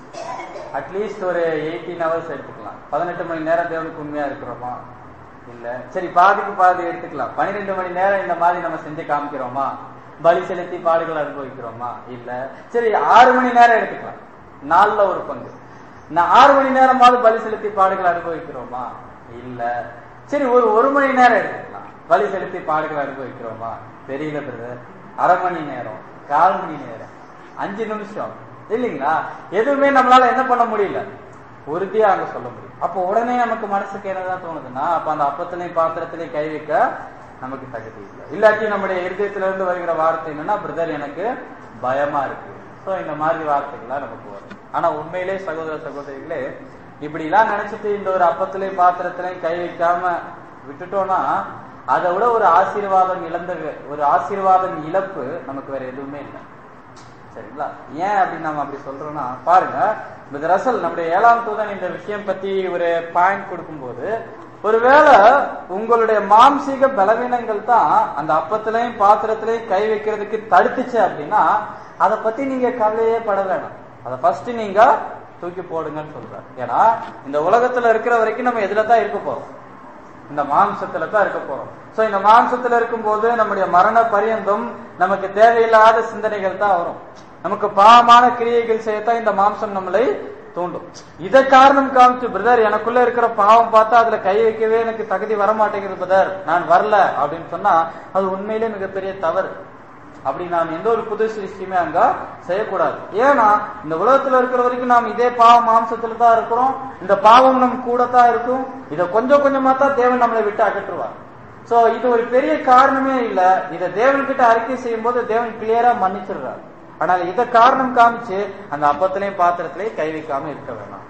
Speaker 1: அட்லீஸ்ட் ஒரு எயிட்டீன் ஹவர்ஸ் எடுத்துக்கலாம் பதினெட்டு மணி நேரம் தேவனுக்கு உண்மையா இருக்கிறோமா இல்ல சரி பாதிக்கு பாதி எடுத்துக்கலாம் பன்னிரெண்டு மணி நேரம் இந்த மாதிரி நம்ம செஞ்சு காமிக்கிறோமா பலி செலுத்தி பாடுகள் அனுபவிக்கிறோமா இல்ல சரி ஆறு மணி நேரம் எடுத்துக்கலாம் நாலுல ஒரு பங்கு நான் ஆறு மணி நேரமாவது பலி செலுத்தி பாடுகள் அனுபவிக்கிறோமா இல்ல சரி ஒரு ஒரு மணி நேரம் எடுத்துக்கலாம் பலி செலுத்தி பாடுகள் அனுபவிக்கிறோமா தெரியல பிரதர் அரை மணி நேரம் கால் மணி நேரம் அஞ்சு நிமிஷம் இல்லைங்களா எதுவுமே நம்மளால என்ன பண்ண முடியல உறுதியா அங்க சொல்ல முடியும் அப்போ உடனே நமக்கு மனசுக்கு என்னதான் தோணுதுன்னா அப்ப அந்த அப்பத்திலையும் பாத்திரத்திலையும் கை வைக்க நமக்கு தகுதி இல்லை இல்லாட்டி நம்முடைய இருதயத்துல இருந்து வருகிற வார்த்தை என்னன்னா பிரதர் எனக்கு பயமா இருக்கு சோ இந்த மாதிரி வார்த்தைகள்லாம் நமக்கு வரும் ஆனா உண்மையிலே சகோதர சகோதரிகளே இப்படி எல்லாம் நினைச்சிட்டு இந்த ஒரு அப்பத்திலையும் பாத்திரத்திலையும் கை வைக்காம விட்டுட்டோம்னா அதை விட ஒரு ஆசீர்வாதம் இழந்த ஒரு ஆசீர்வாதம் இழப்பு நமக்கு வேற எதுவுமே இல்லை சரிங்களா ஏன் அப்படின்னு நம்ம அப்படி சொல்றோம்னா பாருங்க இந்த ரசல் நம்முடைய ஏழாம் தூதன் இந்த விஷயம் பத்தி ஒரு பாயிண்ட் கொடுக்கும்போது ஒருவேளை உங்களுடைய மாம்சீக பலவீனங்கள் தான் அந்த அப்பத்திலையும் பாத்திரத்திலையும் கை வைக்கிறதுக்கு தடுத்துச்சு அப்படின்னா அதை பத்தி நீங்க கவலையே பட வேணாம் அதை ஃபர்ஸ்ட் நீங்க தூக்கி போடுங்கன்னு சொல்றாரு ஏன்னா இந்த உலகத்துல இருக்கிற வரைக்கும் நம்ம எதுல தான் இருக்க போறோம் இந்த மாம்சத்துல தான் இருக்க போறோம் சோ இந்த மாம்சத்துல இருக்கும்போது நம்முடைய மரண பரியந்தம் நமக்கு தேவையில்லாத சிந்தனைகள் தான் வரும் நமக்கு பாவமான கிரியைகள் செய்யத்தான் இந்த மாம்சம் நம்மளை தூண்டும் இதை காரணம் காமிச்சு பிரதர் எனக்குள்ள இருக்கிற பாவம் பார்த்தா அதுல கை வைக்கவே எனக்கு தகுதி வர மாட்டேங்குது பிரதர் நான் வரல அப்படின்னு சொன்னா அது உண்மையிலே மிகப்பெரிய தவறு அப்படி நாம் எந்த ஒரு புது சிருஷ்டியுமே அங்க செய்யக்கூடாது ஏன்னா இந்த உலகத்துல இருக்கிற வரைக்கும் நாம் இதே பாவம் மாம்சத்துல தான் இருக்கிறோம் இந்த பாவம் நம் கூட தான் இருக்கும் இதை கொஞ்சம் கொஞ்சமா தான் தேவன் நம்மளை விட்டு அகற்றுவார் சோ இது ஒரு பெரிய காரணமே இல்ல இதை தேவன் கிட்ட அறிக்கை செய்யும் போது தேவன் கிளியரா மன்னிச்சிடுறாரு ஆனால் இதை காரணம் காமிச்சு அந்த அப்பத்திலையும் பாத்திரத்திலையும் கை வைக்காம இருக்க வேணாம்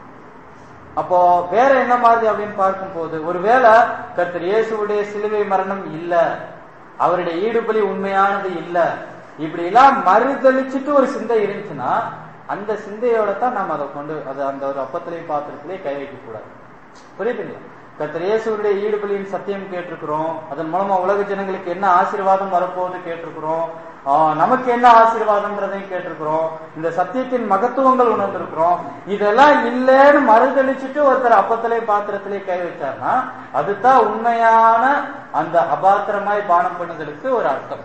Speaker 1: அப்போ வேற என்ன மாதிரி அப்படின்னு பார்க்கும்போது ஒருவேளை கர்த்தர் இயேசுடைய சிலுவை மரணம் இல்ல அவருடைய ஈடுபலி உண்மையானது இல்ல இப்படி எல்லாம் மறுதளிச்சுட்டு ஒரு சிந்தை இருந்துச்சுன்னா அந்த சிந்தையோட தான் நம்ம அதை கொண்டு அதை அந்த ஒரு அப்பத்திலையும் பாத்திரத்திலேயே கை வைக்க கூடாது புரியுதுங்களா கர்த்தர் இயேசுடைய ஈடுபலியின் சத்தியம் கேட்டிருக்கிறோம் அதன் மூலமா உலக ஜனங்களுக்கு என்ன ஆசீர்வாதம் வரப்போகுது கேட்டிருக்கிறோம் ஆஹ் நமக்கு என்ன ஆசீர்வாதம்ன்றதையும் கேட்டிருக்கிறோம் இந்த சத்தியத்தின் மகத்துவங்கள் உணர்ந்திருக்கிறோம் இதெல்லாம் இல்லைன்னு மறுதளிச்சுட்டு ஒருத்தர் அப்பத்திலே பாத்திரத்திலே கை வச்சார்னா அதுதான் உண்மையான அந்த அபாத்திரமாய் பானம் பண்ணுதலுக்கு ஒரு அர்த்தம்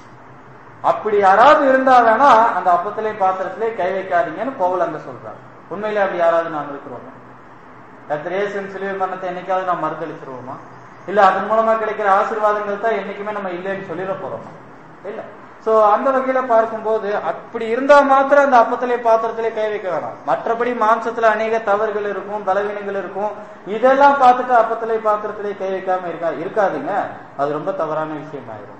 Speaker 1: அப்படி யாராவது இருந்தா வேணா அந்த அப்பத்திலே பாத்திரத்திலே கை வைக்காதீங்கன்னு பவுல் அங்க சொல்றாரு உண்மையிலே அப்படி யாராவது நாம் இருக்கிறோம் கத்திரேசன் சிலுவை மரணத்தை என்னைக்காவது நாம் மறுதளிச்சிருவோமா இல்ல அதன் மூலமா கிடைக்கிற ஆசீர்வாதங்கள் தான் என்னைக்குமே நம்ம இல்லைன்னு சொல்லிட போறோமா இல்ல சோ அந்த வகையில பார்க்கும்போது அப்படி இருந்தா மாத்திரம் அந்த அப்பத்திலே பாத்திரத்திலே கை வைக்க வேணாம் மற்றபடி மாம்சத்துல அநேக தவறுகள் இருக்கும் பலவீனங்கள் இருக்கும் இதெல்லாம் பார்த்துட்டு அப்பத்திலே பாத்திரத்திலே கை வைக்காம இருக்கா இருக்காதீங்க அது ரொம்ப தவறான விஷயம் ஆயிரும்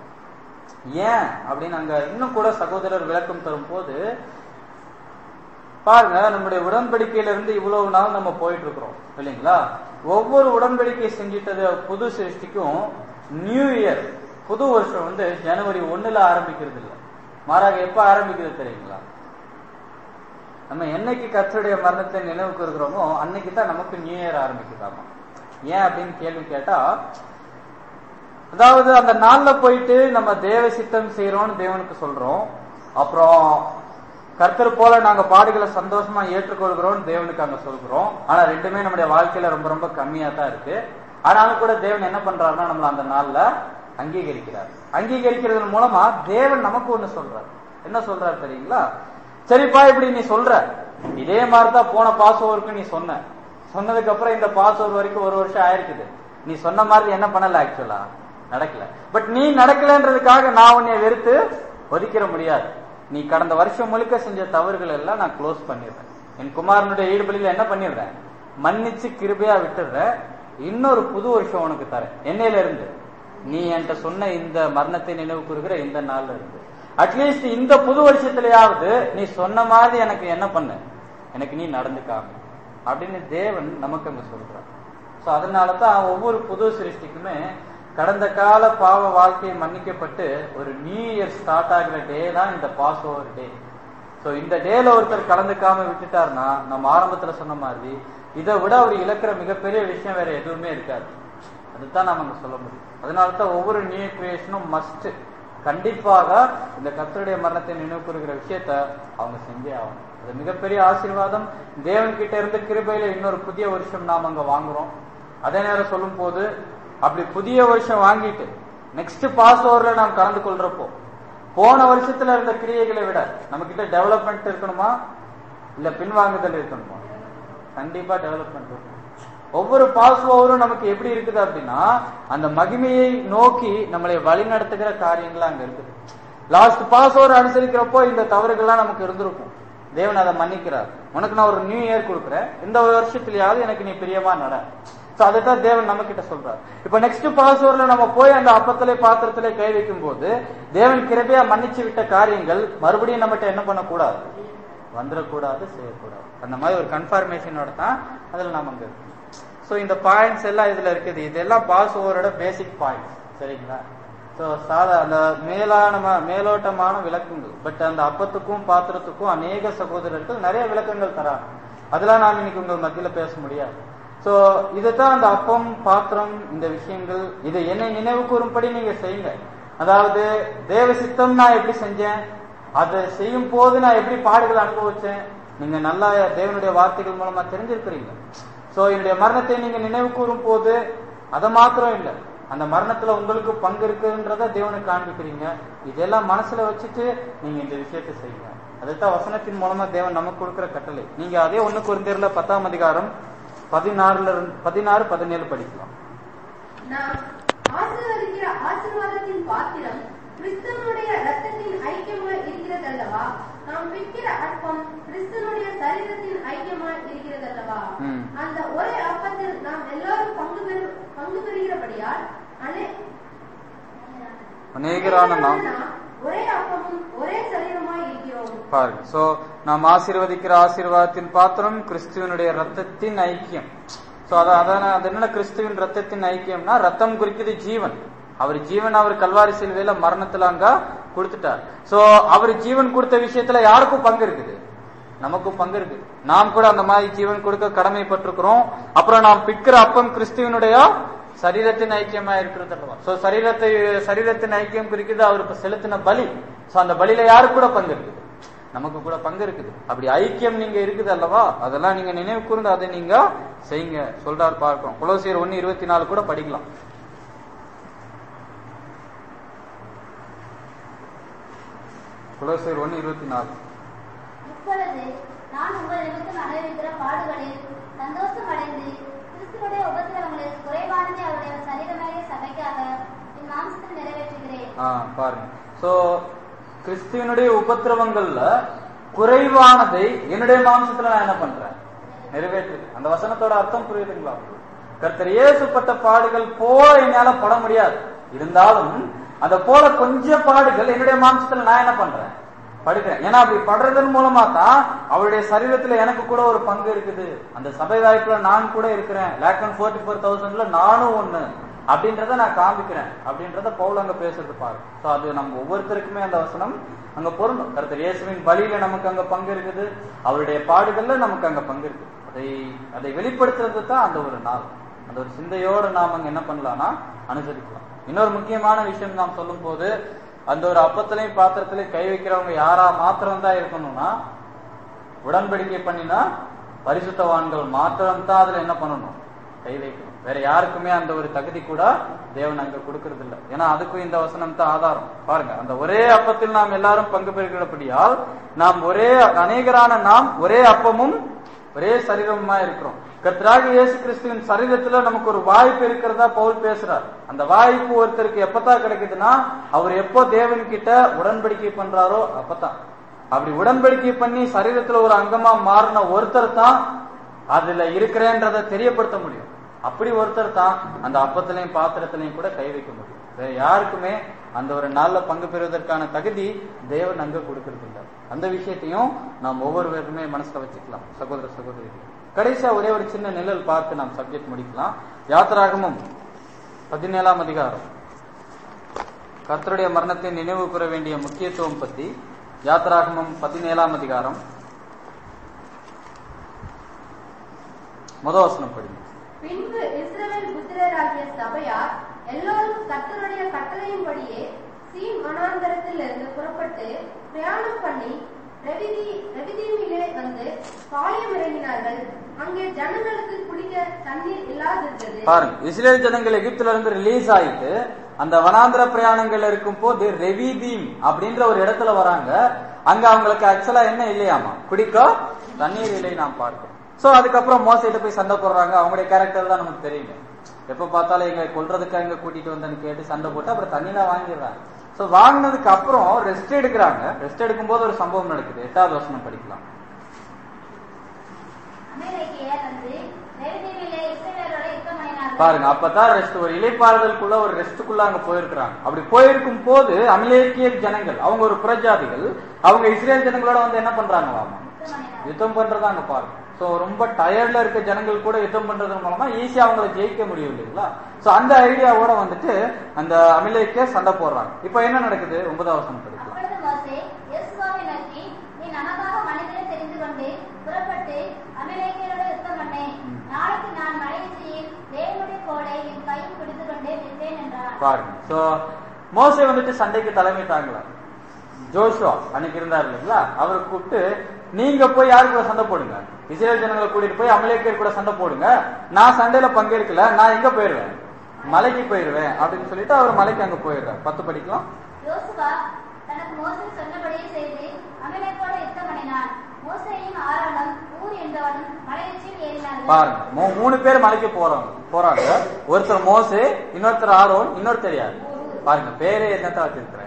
Speaker 1: ஏன் அப்படின்னு அங்க இன்னும் கூட சகோதரர் விளக்கம் தரும் போது பாருங்க நம்முடைய உடன்படிக்கையில இருந்து இவ்வளவு நாள் நம்ம போயிட்டு இருக்கிறோம் இல்லைங்களா ஒவ்வொரு உடன்படிக்கை செஞ்சிட்டது புது சிருஷ்டிக்கும் நியூ இயர் புது வருஷம் வந்து ஜனவரி ஒண்ணுல ஆரம்பிக்கிறது இல்ல மாறாக எப்ப ஆரம்பிக்கிறது தெரியுங்களா நம்ம என்னைக்கு கத்தருடைய மரணத்தை நினைவுக்கு இருக்கிறோமோ அன்னைக்கு தான் நமக்கு நியூ இயர் ஆரம்பிக்குதாமா ஏன் அப்படின்னு கேள்வி கேட்டா அதாவது அந்த நாள்ல போயிட்டு நம்ம தேவ சித்தம் செய்யறோம்னு தேவனுக்கு சொல்றோம் அப்புறம் கர்த்தர் போல நாங்க பாடுகளை சந்தோஷமா ஏற்றுக்கொள்கிறோம் தேவனுக்கு அங்க சொல்கிறோம் ஆனா ரெண்டுமே நம்முடைய வாழ்க்கையில ரொம்ப ரொம்ப கம்மியா தான் இருக்கு ஆனாலும் கூட தேவன் என்ன பண்றாருன்னா நம்மள அந்த நாள்ல அங்கீகரிக்கிறார் அங்கீகரிக்கிறதன் மூலமா தேவன் நமக்கு ஒண்ணு சொல்றாரு என்ன சொல்றாரு தெரியுங்களா சரிப்பா இப்படி நீ சொல்ற இதே மாதிரிதான் போன பாஸ்ஓவருக்கு நீ சொன்ன சொன்னதுக்கு அப்புறம் இந்த பாஸ்ஓவர் வரைக்கும் ஒரு வருஷம் ஆயிருக்குது நீ சொன்ன மாதிரி என்ன பண்ணல ஆக்சுவலா நடக்கல பட் நீ நடக்கலன்றதுக்காக நான் உன்னை வெறுத்து ஒதுக்கிற முடியாது நீ கடந்த வருஷம் முழுக்க செஞ்ச தவறுகள் எல்லாம் நான் க்ளோஸ் பண்ணிடுறேன் என் குமாரனுடைய ஈடுபடியில என்ன பண்ணிடுறேன் மன்னிச்சு கிருபையா விட்டுடுறேன் இன்னொரு புது வருஷம் உனக்கு தரேன் என்னையில இருந்து நீ என்கிட்ட சொன்ன இந்த மரணத்தை நினைவு கூறுகிற இந்த நாள்ல இருந்து அட்லீஸ்ட் இந்த புது வருஷத்துலயாவது நீ சொன்ன மாதிரி எனக்கு என்ன பண்ண எனக்கு நீ நடந்துக்காம அப்படின்னு தேவன் நமக்கு அங்க சொல்றான் சோ அதனாலதான் ஒவ்வொரு புது சிருஷ்டிக்குமே கடந்த கால பாவ வாழ்க்கை மன்னிக்கப்பட்டு ஒரு நியூ இயர் ஸ்டார்ட் ஆகிற டே தான் இந்த பாஸ் ஓவர் டே சோ இந்த டேல ஒருத்தர் கலந்துக்காம விட்டுட்டாருன்னா நம்ம ஆரம்பத்துல சொன்ன மாதிரி இதை விட அவர் இழக்கிற மிகப்பெரிய விஷயம் வேற எதுவுமே இருக்காது அதுதான் நம்ம அங்க சொல்ல முடியும் அதனால தான் ஒவ்வொரு நியூ கிரியேஷனும் மஸ்ட் கண்டிப்பாக இந்த கர்த்தருடைய மரணத்தை நினைவு கூறுகிற விஷயத்த அவங்க செஞ்சே ஆகணும் அது மிகப்பெரிய ஆசீர்வாதம் தேவன் கிட்ட இருந்து கிருபையில இன்னொரு புதிய வருஷம் நாம் அங்க வாங்குறோம் அதே நேரம் சொல்லும் போது அப்படி புதிய வருஷம் வாங்கிட்டு நெக்ஸ்ட் பாஸ் ஓவர்ல நாம் கலந்து கொள்றப்போ போன வருஷத்துல இருந்த கிரியைகளை விட நம்ம கிட்ட டெவலப்மெண்ட் இருக்கணுமா இல்ல பின்வாங்குதல் இருக்கணுமா கண்டிப்பா டெவலப்மெண்ட் இருக்கணும் ஒவ்வொரு பாஸ் ஓவரும் நமக்கு எப்படி இருக்குது அப்படின்னா அந்த மகிமையை நோக்கி நம்மளை வழி நடத்துகிற காரியங்கள் அங்க இருக்குது லாஸ்ட் பாஸ் ஓவர் அனுசரிக்கிறப்போ இந்த தவறுகள்லாம் நமக்கு இருந்திருக்கும் தேவன் அதை மன்னிக்கிறார் உனக்கு நான் ஒரு நியூ இயர் கொடுக்குறேன் இந்த வருஷத்துலயாவது எனக்கு நீ பிரியமா நட சோ அதைத்தான் தேவன் நம்ம கிட்ட சொல்றார் இப்ப நெக்ஸ்ட் பாஸ் ஓவர்ல நம்ம போய் அந்த அப்பத்திலே பாத்திரத்திலே கை வைக்கும் போது தேவன் கிருபையா மன்னிச்சு விட்ட காரியங்கள் மறுபடியும் நம்மகிட்ட என்ன பண்ணக்கூடாது வந்துடக்கூடாது செய்யக்கூடாது அந்த மாதிரி ஒரு கன்ஃபர்மேஷனோட தான் அதுல நாம அங்க இருக்கோம் ஸோ இந்த பாயிண்ட்ஸ் எல்லாம் இதுல இருக்குது இதெல்லாம் பாஸ் ஓவரோட பேசிக் பாயிண்ட்ஸ் சரிங்களா ஸோ சாதா அந்த மேலான மேலோட்டமான விளக்கங்கள் பட் அந்த அப்பத்துக்கும் பாத்திரத்துக்கும் அநேக சகோதரர்கள் நிறைய விளக்கங்கள் தராங்க அதெல்லாம் நான் இன்னைக்கு உங்கள் மத்தியில பேச முடியாது ஸோ இதைத்தான் அந்த அப்பம் பாத்திரம் இந்த விஷயங்கள் இதை என்னை நினைவு கூறும்படி நீங்க செய்யுங்க அதாவது தேவ சித்தம் நான் எப்படி செஞ்சேன் அதை செய்யும் போது நான் எப்படி பாடுகள் அனுபவிச்சேன் நீங்க நல்லா தேவனுடைய வார்த்தைகள் மூலமா தெரிஞ்சிருக்கிறீங்க சோ என்னுடைய மரணத்தை நீங்க நினைவு கூறும் போது அதை மாத்திரம் இல்லை அந்த மரணத்துல உங்களுக்கு பங்கு இருக்குன்றத தேவனுக்கு காண்பிக்கிறீங்க இதெல்லாம் மனசுல வச்சுட்டு நீங்க இந்த விஷயத்தை செய்யுங்க அதைத்தான் வசனத்தின் மூலமா தேவன் நமக்கு கொடுக்கிற கட்டளை நீங்க அதே ஒண்ணு குறைந்தேர்ல பத்தாம் அதிகாரம் பதினாறுல இருந்து பதினாறு பதினேழு படிக்கலாம்
Speaker 5: நாம் ஆசீர்வதிக்கிற ஆசீர்வாதத்தின் பாத்திரம் கிறிஸ்தவனுடைய ரத்தத்தின் ஐக்கியமாய் இருக்கிறதல்லவா நாம் பிற்கிற அப்பம் கிறிஸ்தவனுடைய சரீரத்தின் ஐக்கியமாய் இருக்கிறதல்லவா
Speaker 1: ம்.
Speaker 5: அந்த ஒரே அப்பத்தில் நாம் எல்லாரும் பங்கு பெறு பங்கு பெறுகிறபடியால் அனே
Speaker 1: அநேகரான நாம்
Speaker 5: ஒரே அப்பமும் ஒரே சரீரமாய் இருக்கிறோம்
Speaker 1: பாருங்க சோ நாம் ஆசீர்வதிக்கிற ஆசீர்வாதத்தின் பாத்திரம் கிறிஸ்துவனுடைய ரத்தத்தின் ஐக்கியம் சோ அதான் அதான அது என்ன கிறிஸ்துவின் ரத்தத்தின் ஐக்கியம்னா ரத்தம் குறிக்குது ஜீவன் அவர் ஜீவன் அவர் கல்வாரி சிலுவையில மரணத்துல அங்க கொடுத்துட்டார் சோ அவர் ஜீவன் கொடுத்த விஷயத்துல யாருக்கும் பங்கு இருக்குது நமக்கும் பங்கு இருக்கு நாம் கூட அந்த மாதிரி ஜீவன் கொடுக்க கடமைப்பட்டிருக்கிறோம் அப்புறம் நாம் பிற்கிற அப்பம் கிறிஸ்துவனுடைய சரீரத்தின் ஐக்கியமா இருக்கிறது அல்லவா சோ சரீரத்தை சரீரத்தின் ஐக்கியம் குறிக்குது அவர் இப்ப செலுத்தின பலி சோ அந்த பலியில யாருக்கு கூட பங்கு இருக்குது நமக்கு கூட பங்கு இருக்குது அப்படி ஐக்கியம் நீங்க இருக்குது அல்லவா அதெல்லாம் நீங்க நினைவு கூர்ந்து அதை நீங்க செய்யுங்க சொல்றாரு பார்க்கிறோம் குலோசியர் ஒன்னு இருபத்தி நாலு கூட படிக்கலாம் குலோசியர் ஒன்னு இருபத்தி நாலு
Speaker 2: இப்பொழுது நான் உங்கள் நிமித்தம் அனுபவிக்கிற பாடுகளில் சந்தோஷம் அடைந்து கிறிஸ்துவனுடைய உபத்திரவங்களில் குறைவானதை அவருடைய சரீரமாகிய சபைக்காக என் மாம்சத்தில் நிறைவேற்றுகிறேன்
Speaker 1: ஆ, பாருங்க சோ கிறிஸ்துவனுடைய உபத்திரவங்கள்ல குறைவானதை என்னுடைய மாம்சத்துல நான் என்ன பண்றேன் நிறைவேற்று அந்த வசனத்தோட அர்த்தம் புரியுதுங்களா கர்த்தர் இயேசுப்பட்ட பாடுகள் போல என்னால பட முடியாது இருந்தாலும் அந்த போல கொஞ்சம் பாடுகள் என்னுடைய மாம்சத்துல நான் என்ன பண்றேன் படுக்கிறேன் ஏன்னா அப்படி படுறதன் மூலமா தான் அவருடைய சரீரத்துல எனக்கு கூட ஒரு பங்கு இருக்குது அந்த சபை வாய்ப்புல நான் கூட இருக்கிறேன் லேக் அண்ட் ஃபோர்ட்டி ஃபோர் தௌசண்ட்ல நானும் ஒண்ணு அப்படின்றத நான் காமிக்கிறேன் அப்படின்றத பவுல் அங்க பேசுறது பாரு சோ அது நம்ம ஒவ்வொருத்தருக்குமே அந்த வசனம் அங்க பொருந்தும் கருத்தர் இயேசுவின் பலியில நமக்கு அங்க பங்கு இருக்குது அவருடைய பாடுகள்ல நமக்கு அங்க பங்கு இருக்கு அதை அதை வெளிப்படுத்துறது தான் அந்த ஒரு நாள் அந்த ஒரு சிந்தையோட நாம் அங்க என்ன பண்ணலாம்னா அனுசரிக்கலாம் இன்னொரு முக்கியமான விஷயம் நாம் சொல்லும் போது அந்த ஒரு அப்பத்திலையும் பாத்திரத்திலையும் கை வைக்கிறவங்க யாரா மாத்திரம் தான் இருக்கணும்னா உடன்படிக்கை பண்ணினா பரிசுத்தவான்கள் மாத்திரம் தான் அதுல என்ன பண்ணணும் கை வைக்கணும் வேற யாருக்குமே அந்த ஒரு தகுதி கூட தேவன் அங்க கொடுக்கறது இல்ல ஏன்னா அதுக்கும் இந்த வசனம் தான் ஆதாரம் பாருங்க அந்த ஒரே அப்பத்தில் நாம் எல்லாரும் பங்கு பெறுகிறபடியால் நாம் ஒரே அநேகரான நாம் ஒரே அப்பமும் ஒரே சரீரமுமா இருக்கிறோம் கர்த்தராக இயேசு கிறிஸ்துவின் சரீரத்துல நமக்கு ஒரு வாய்ப்பு இருக்கிறதா பவுல் பேசுறார் அந்த வாய்ப்பு ஒருத்தருக்கு எப்பதான் கிடைக்குதுன்னா அவர் எப்போ தேவன் கிட்ட உடன்படிக்கை பண்றாரோ அப்பதான் அப்படி உடன்படிக்கை பண்ணி சரீரத்துல ஒரு அங்கமா மாறின ஒருத்தர் தான் அதுல இருக்கிறேன்றதை தெரியப்படுத்த முடியும் அப்படி ஒருத்தர் தான் அந்த அப்பத்திலையும் பாத்திரத்திலையும் கூட கை வைக்க முடியும் வேற யாருக்குமே அந்த ஒரு நாள்ல பங்கு பெறுவதற்கான தகுதி தேவன் அங்க கொடுக்கறது இல்ல அந்த விஷயத்தையும் நாம் ஒவ்வொருவருமே மனசுல வச்சுக்கலாம் சகோதர சகோதரி கடைசியா ஒரே ஒரு சின்ன நிழல் பார்த்து நாம் சப்ஜெக்ட் முடிக்கலாம் யாத்திராகமும் பதினேழாம் அதிகாரம் கர்த்தருடைய மரணத்தை நினைவு கூற வேண்டிய முக்கியத்துவம் பத்தி யாத்திராகமம் பதினேழாம் அதிகாரம் முதவசனம் படிங்க
Speaker 5: பின்பு இஸ்ரவேல் புத்திரராகிய சபையார் எல்லோரும் கர்த்தருடைய கட்டளையின்படியே சீன் வனாந்தரத்திலிருந்து புறப்பட்டு பிரயாணம் பண்ணி ரெவிதி ரெவிதீமிலே வந்து பாளையம் இறங்கினார்கள் அங்கே ஜனங்களுக்கு குடிக்க தண்ணீர் இல்லாதிருந்தது
Speaker 1: பாருங்க இஸ்ரேல் ஜனங்கள் எகிப்துல இருந்து ரிலீஸ் ஆயிட்டு அந்த வனாந்திர பிரயாணங்கள் இருக்கும் போது ரெவிதீம் அப்படின்ற ஒரு இடத்துல வராங்க அங்க அவங்களுக்கு ஆக்சுவலா என்ன இல்லையாமா குடிக்க தண்ணீர் இல்லை நாம் பார்க்கிறோம் சோ அதுக்கப்புறம் மோசையிட்ட போய் சண்டை போடுறாங்க அவங்களுடைய கேரக்டர் தான் நமக்கு தெரியும் எப்ப பார்த்தாலும் எங்க கொல்றதுக்கு எங்க கூட்டிட்டு வந்தேன்னு கேட்டு சண்டை போட்டு அப்புறம் தண்ணிலாம் வாங்கிடுறாங்க சோ வாங்கினதுக்கு அப்புறம் ரெஸ்ட் எடுக்கிறாங்க ரெஸ்ட் எடுக்கும்போது ஒரு சம்பவம் நடக்குது எட்டாவது வருஷம் படிக்கலாம்
Speaker 2: அமெரிக்கையர் வந்து நெருங்கிலே இஸ்ரவேலோட யுத்தம் பண்ணினார்கள்
Speaker 1: பாருங்க அப்பதான் ரெஸ்ட் ஒரு இலைப்பாறுதலுக்குள்ள ஒரு ரெஸ்டுக்குள்ள அங்க போயிருக்கிறாங்க அப்படி போயிருக்கும் போது அமலேக்கிய ஜனங்கள் அவங்க ஒரு புறஜாதிகள் அவங்க இஸ்ரேல் ஜனங்களோட வந்து என்ன பண்றாங்களாமா
Speaker 2: யுத்தம் பண்ணினார்கள்
Speaker 1: யுத்தம் பண்றதா அங்க பாருங்க சோ ரொம்ப டயர்ட்ல இருக்க ஜனங்கள் கூட யுத்தம் பண்றது மூலமா ஈஸியா அவங்கள ஜெயிக்க முடியும் இல்லைங்களா சோ அந்த ஐடியாவோட வந்துட்டு அந்த அமலேக்கிய சண்டை போடுறாங்க இப்போ என்ன நடக்குது ஒன்பதாம் வருஷம் படிக்கலாம்
Speaker 2: அப்பொழுது மோசே யோசுவாவை நோக்கி நீ நமக்காக மனிதனை தெரிந்து கொண்டு புறப்பட்டு அமலேக்கியரோட யுத்தம் பண்ணேன் நாளைக்கு நான் மலையுச்சியில் தேவனுடைய கோலை என் கையில் பிடித்துக் கொண்டே நிற்பேன் என்றார்
Speaker 1: பாருங்க சோ மோசே வந்துட்டு சண்டைக்கு தலைமை தாங்கல ஜோஷுவா அன்னைக்கு இருந்தார் இல்லைங்களா அவரை கூப்பிட்டு நீங்க போய் யாரு கூட சண்டை போடுங்க இஸ்ரேல் ஜனங்களை கூட்டிட்டு போய் அமலேக்கர் கூட சண்டை போடுங்க நான் சண்டையில பங்கேற்கல நான் எங்க போயிருவேன் மலைக்கு போயிருவேன் அப்படின்னு சொல்லிட்டு அவர் மலைக்கு அங்க போயிடுறார் பத்து படிக்கலாம்
Speaker 2: யோசுவா தனக்கு மோசே சொன்னபடியே செய்து அமலேக்கோட யுத்தம் பண்ணினான் மோசேயும் ஆரோனும் ஊர் என்பவனும் மலையுச்சியில் ஏறினார்கள்
Speaker 1: பாருங்க மூ- மூணு பேர் மலைக்கு போறாங்க போறாங்க ஒருத்தர் மோசே இன்னொருத்தர் ஆரோன் இன்னொருத்தர் யாரு பாருங்க பேரே என்னத்தான் வச்சிருக்கிறேன்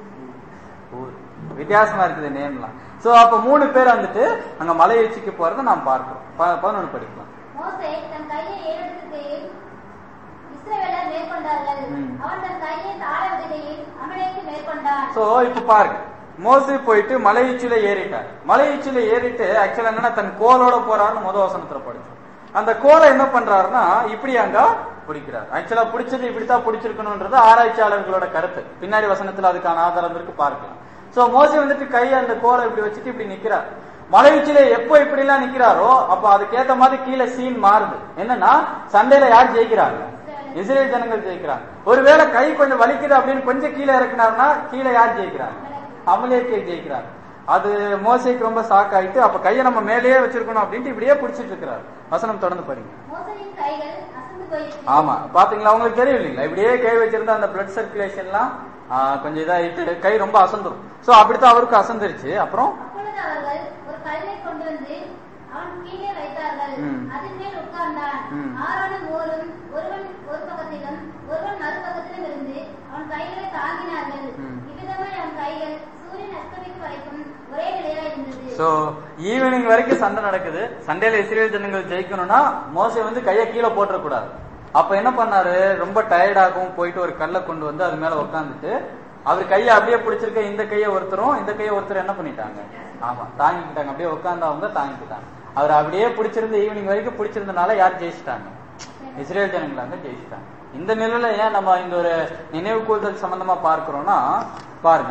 Speaker 1: ஊர். வித்தியாசமா இருக்குது நேம்லாம் சோ அப்ப மூணு பேர் வந்துட்டு அங்க மலை உச்சிக்கு போறதை நாம் பார்க்கிறோம் ப- பதினொன்னு படிக்கலாம்
Speaker 2: மோசே தன் கையை ஏறெடுக்கையில் இஸ்ரவேலர் மேற்கொண்டார்கள்
Speaker 1: ம்.
Speaker 2: அவன் தன் கையை தாழ விடுகையில் அமலேக்கு மேற்கொண்டான்
Speaker 1: சோ இப்ப பாருங்க மோசே போயிட்டு மலை உச்சியில ஏறிட்டார் மலை உச்சியில ஏறிட்டு ஆக்சுவலா என்னன்னா தன் கோலோட போறாருன்னு முத வசனத்துல படிச்சோம் அந்த கோலை என்ன பண்றாருன்னா இப்படி அங்க பிடிக்கிறார் ஆக்சுவலா பிடிச்சது இப்படித்தான் பிடிச்சிருக்கணும்ன்றது ஆராய்ச்சியாளர்களோட கருத்து பின்னாடி வசனத்துல அதுக்கான ஆதாரம் இருக்கு பார்க்கலாம் சோ மோசே வந்துட்டு கையை அந்த கோலை இப்படி வச்சுட்டு இப்படி நிக்கிறார் மலை உச்சியில எப்போ இப்படி எல்லாம் நிக்கிறாரோ அப்ப அதுக்கேத்த மாதிரி கீழே சீன் மாறுது என்னன்னா சண்டையில யார் ஜெயிக்கிறாங்க இஸ்ரேல் ஜனங்கள் ஜெயிக்கிறாங்க ஒருவேளை கை கொஞ்சம் வலிக்குது அப்படின்னு கொஞ்சம் கீழே இறக்குனாருன்னா கீழே யார் ஜெயிக்கிறாங்க அமலேக்கே ஜெயிக்கிறார் அது மோசைக்கு ரொம்ப ஷாக் ஆயிட்டு அப்ப கையை நம்ம மேலேயே வச்சிருக்கணும் அப்படின்ட்டு இப்படியே பிடிச்சிட்டு இருக்கிறார் வசனம் தொடர்ந்து படிங்க
Speaker 2: மோசையின் கைகள் அசந்து போயிற்று
Speaker 1: ஆமா பாத்தீங்களா உங்களுக்கு தெரியும் இல்லைங்களா இப்படியே கை வச்சிருந்தா அந்த பிளட் சர்க்குலேஷன்லாம் கொஞ்சம் இதாயிட்டு கை ரொம்ப அசந்துரும் சோ அப்படித்தான் அவருக்கு அசந்துருச்சு அப்புறம்
Speaker 2: அப்பொழுது அவர்கள் ஒரு கல்லை கொண்டு வந்து அவன் கீழே வைத்தார்கள்
Speaker 1: ம்.
Speaker 2: அதன் மேல் உட்கார்ந்தான்
Speaker 1: ம்.
Speaker 2: ஆரோனும் ஓரும் ஒருவன் ஒரு பக்கத்திலும் ஒருவன் மறுபக்கத்திலும் இருந்து அவன் கைகளை தாங்கினார்கள்
Speaker 1: ம்.
Speaker 2: இவ்விதமாய் அவன் கைகள் சூரியன் அஸ்தமிக்கும் வரைக்கும் ஒரே நிலையா இருந்தது
Speaker 1: சோ ஈவினிங் வரைக்கும் சண்டை நடக்குது சண்டையில இஸ்ரேல் ஜனங்கள் ஜெயிக்கணும்னா மோசே வந்து கையை கீழே போட்டுற கூடாது அப்ப என்ன பண்ணாரு ரொம்ப டயர்டாகவும் போயிட்டு ஒரு கல்லை கொண்டு வந்து அது மேல உட்காந்துட்டு அவர் கையை அப்படியே பிடிச்சிருக்க இந்த கையை ஒருத்தரும் இந்த கையை ஒருத்தர் என்ன பண்ணிட்டாங்க ஆமா தாங்கிக்கிட்டாங்க அப்படியே உட்கார்ந்தவங்க தாங்கிக்கிட்டாங்க அவர் அப்படியே பிடிச்சிருந்து ஈவினிங் வரைக்கும் பிடிச்சிருந்தனால யார் ஜெயிச்சிட்டாங்க இஸ்ரேல் ஜனங்களாங்க ஜெயிச்சிட்டாங்க இந்த நிலையில ஏன் நம்ம இந்த ஒரு நினைவு கூறுதல் சம்பந்தமா பார்க்கிறோம்னா பாருங்க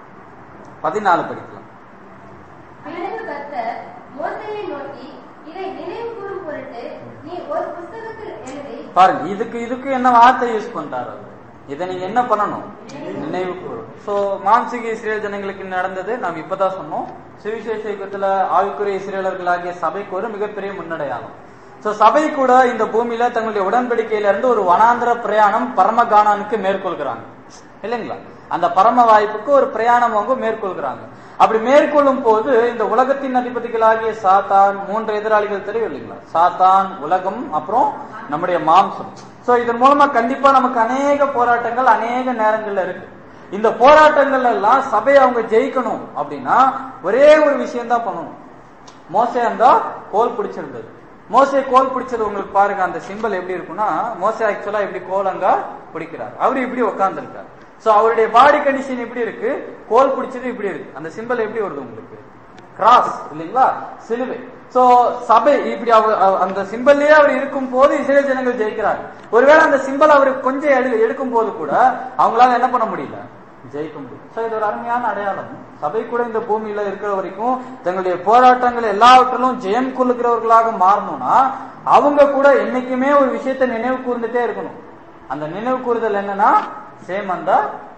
Speaker 1: பதினாலு படிக்கலாம்
Speaker 5: பிறகு கர்த்தர் மோசேயை நோக்கி இதை நினைவு கூறும் பொருட்டு நீ ஒரு புஸ்தகத்தில் எழுதி
Speaker 1: பாருங்க இதுக்கு இதுக்கு என்ன வார்த்தை யூஸ் பண்றாரு அவரு? இதை நீங்க என்ன பண்ணணும் நினைவு கூறும் சோ மாம்சிக இஸ்ரேல் ஜனங்களுக்கு நடந்தது நாம் இப்பதான் சொன்னோம் சுவிசேஷ யுகத்துல ஆவிக்குரிய இஸ்ரேலர்களாகிய சபைக்கு ஒரு மிகப்பெரிய முன்னடையாளம் சோ சபை கூட இந்த பூமியில தங்களுடைய உடன்படிக்கையில இருந்து ஒரு வனாந்திர பிரயாணம் பரமகானானுக்கு மேற்கொள்கிறாங்க இல்லைங்களா அந்த பரம வாய்ப்புக்கு ஒரு பிரயாணம் அவங்க மேற்கொள்கிறாங்க அப்படி மேற்கொள்ளும் போது இந்த உலகத்தின் அதிபதிகளாகிய சாத்தான் மூன்று எதிராளிகள் தெரியும் இல்லைங்களா சாத்தான் உலகம் அப்புறம் நம்முடைய மாம்சம் சோ இதன் மூலமா கண்டிப்பா நமக்கு அநேக போராட்டங்கள் அநேக நேரங்கள்ல இருக்கு இந்த போராட்டங்கள் எல்லாம் சபையை அவங்க ஜெயிக்கணும் அப்படின்னா ஒரே ஒரு விஷயம் தான் பண்ணணும் மோசே அந்த கோல் பிடிச்சிருந்தது மோசே கோல் பிடிச்சது உங்களுக்கு பாருங்க அந்த சிம்பல் எப்படி இருக்கும்னா மோசே ஆக்சுவலா இப்படி கோல் அங்க பிடிக்கிறார் அவரு இப்படி உட்கார்ந்துருக்கார் சோ அவருடைய பாடி கண்டிஷன் எப்படி இருக்கு கோல் பிடிச்சது இப்படி இருக்கு அந்த சிம்பல் எப்படி வருது உங்களுக்கு கிராஸ் இல்லைங்களா சிலுவை சோ சபை இப்படி அவர் அவ- அந்த சிம்பல்லையே அவர் இருக்கும் போது இஸ்ரேல் ஜனங்கள் ஜெயிக்கிறாங்க ஒருவேளை அந்த சிம்பல் அவர் கொஞ்சம் எடு எடுக்கும் போது கூட அவங்களால என்ன பண்ண முடியல ஜெயிக்க முடியும் சோ இது ஒரு அருமையான அடையாளம் சபை கூட இந்த பூமியில இருக்கிற வரைக்கும் தங்களுடைய போராட்டங்கள் எல்லாவற்றிலும் ஜெயம் கொள்ளுகிறவர்களாக மாறணும்னா அவங்க கூட என்னைக்குமே ஒரு விஷயத்தை நினைவு கூர்ந்துட்டே இருக்கணும் அந்த நினைவு கூறுதல் என்னன்னா சேம் அந்த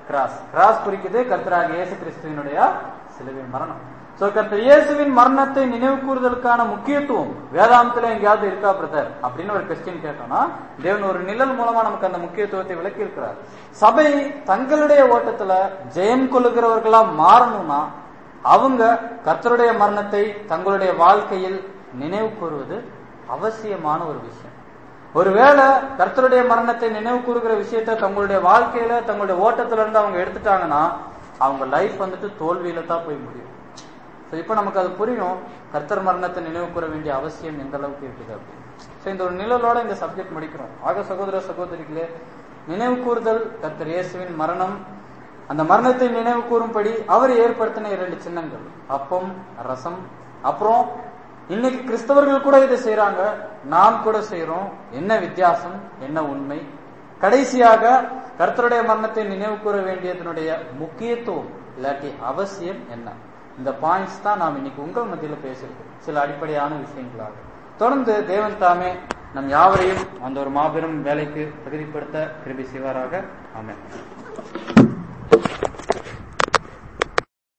Speaker 1: கிராஸ் கிராஸ் குறிக்குது கர்த்தராக இயேசு கிறிஸ்துவினுடைய சிலுவை மரணம் சோ கர்த்தர் இயேசுவின் மரணத்தை நினைவு கூறுதலுக்கான முக்கியத்துவம் வேதாந்தத்துல எங்கேயாவது இருக்கா பிரதர் அப்படின்னு ஒரு கொஸ்டின் கேட்டோம்னா தேவன் ஒரு நிழல் மூலமா நமக்கு அந்த முக்கியத்துவத்தை விளக்கி இருக்கிறார் சபை தங்களுடைய ஓட்டத்துல ஜெயம் கொள்ளுகிறவர்களா மாறணும்னா அவங்க கர்த்தருடைய மரணத்தை தங்களுடைய வாழ்க்கையில் நினைவு கூறுவது அவசியமான ஒரு விஷயம் ஒருவேளை கர்த்தருடைய மரணத்தை நினைவு கூறுகிற விஷயத்த தங்களுடைய வாழ்க்கையில தங்களுடைய ஓட்டத்துல இருந்து அவங்க எடுத்துட்டாங்கன்னா அவங்க லைஃப் வந்துட்டு தோல்வியில தான் போய் முடியும் ஸோ இப்போ நமக்கு அது புரியும் கர்த்தர் மரணத்தை நினைவு கூற வேண்டிய அவசியம் எந்த அளவுக்கு இருக்குது அப்படின்னு ஸோ இந்த ஒரு நிழலோட இந்த சப்ஜெக்ட் முடிக்கிறோம் ஆக சகோதர சகோதரிகளே நினைவு கூறுதல் கர்த்தர் இயேசுவின் மரணம் அந்த மரணத்தை நினைவு கூறும்படி அவர் ஏற்படுத்தின இரண்டு சின்னங்கள் அப்பம் ரசம் அப்புறம் இன்னைக்கு கிறிஸ்தவர்கள் கூட இதை செய்யறாங்க நாம் கூட செய்யறோம் என்ன வித்தியாசம் என்ன உண்மை கடைசியாக கர்த்தருடைய மரணத்தை நினைவு கூற வேண்டியதனுடைய முக்கியத்துவம் இல்லாட்டி அவசியம் என்ன இந்த பாயிண்ட்ஸ் தான் நாம் இன்னைக்கு உங்கள் மத்தியில பேசியிருக்கோம் சில அடிப்படையான விஷயங்களாக தொடர்ந்து தேவன் தாமே நம் யாவரையும் அந்த ஒரு மாபெரும் வேலைக்கு தகுதிப்படுத்த கிருபி செய்வாராக ஆமென்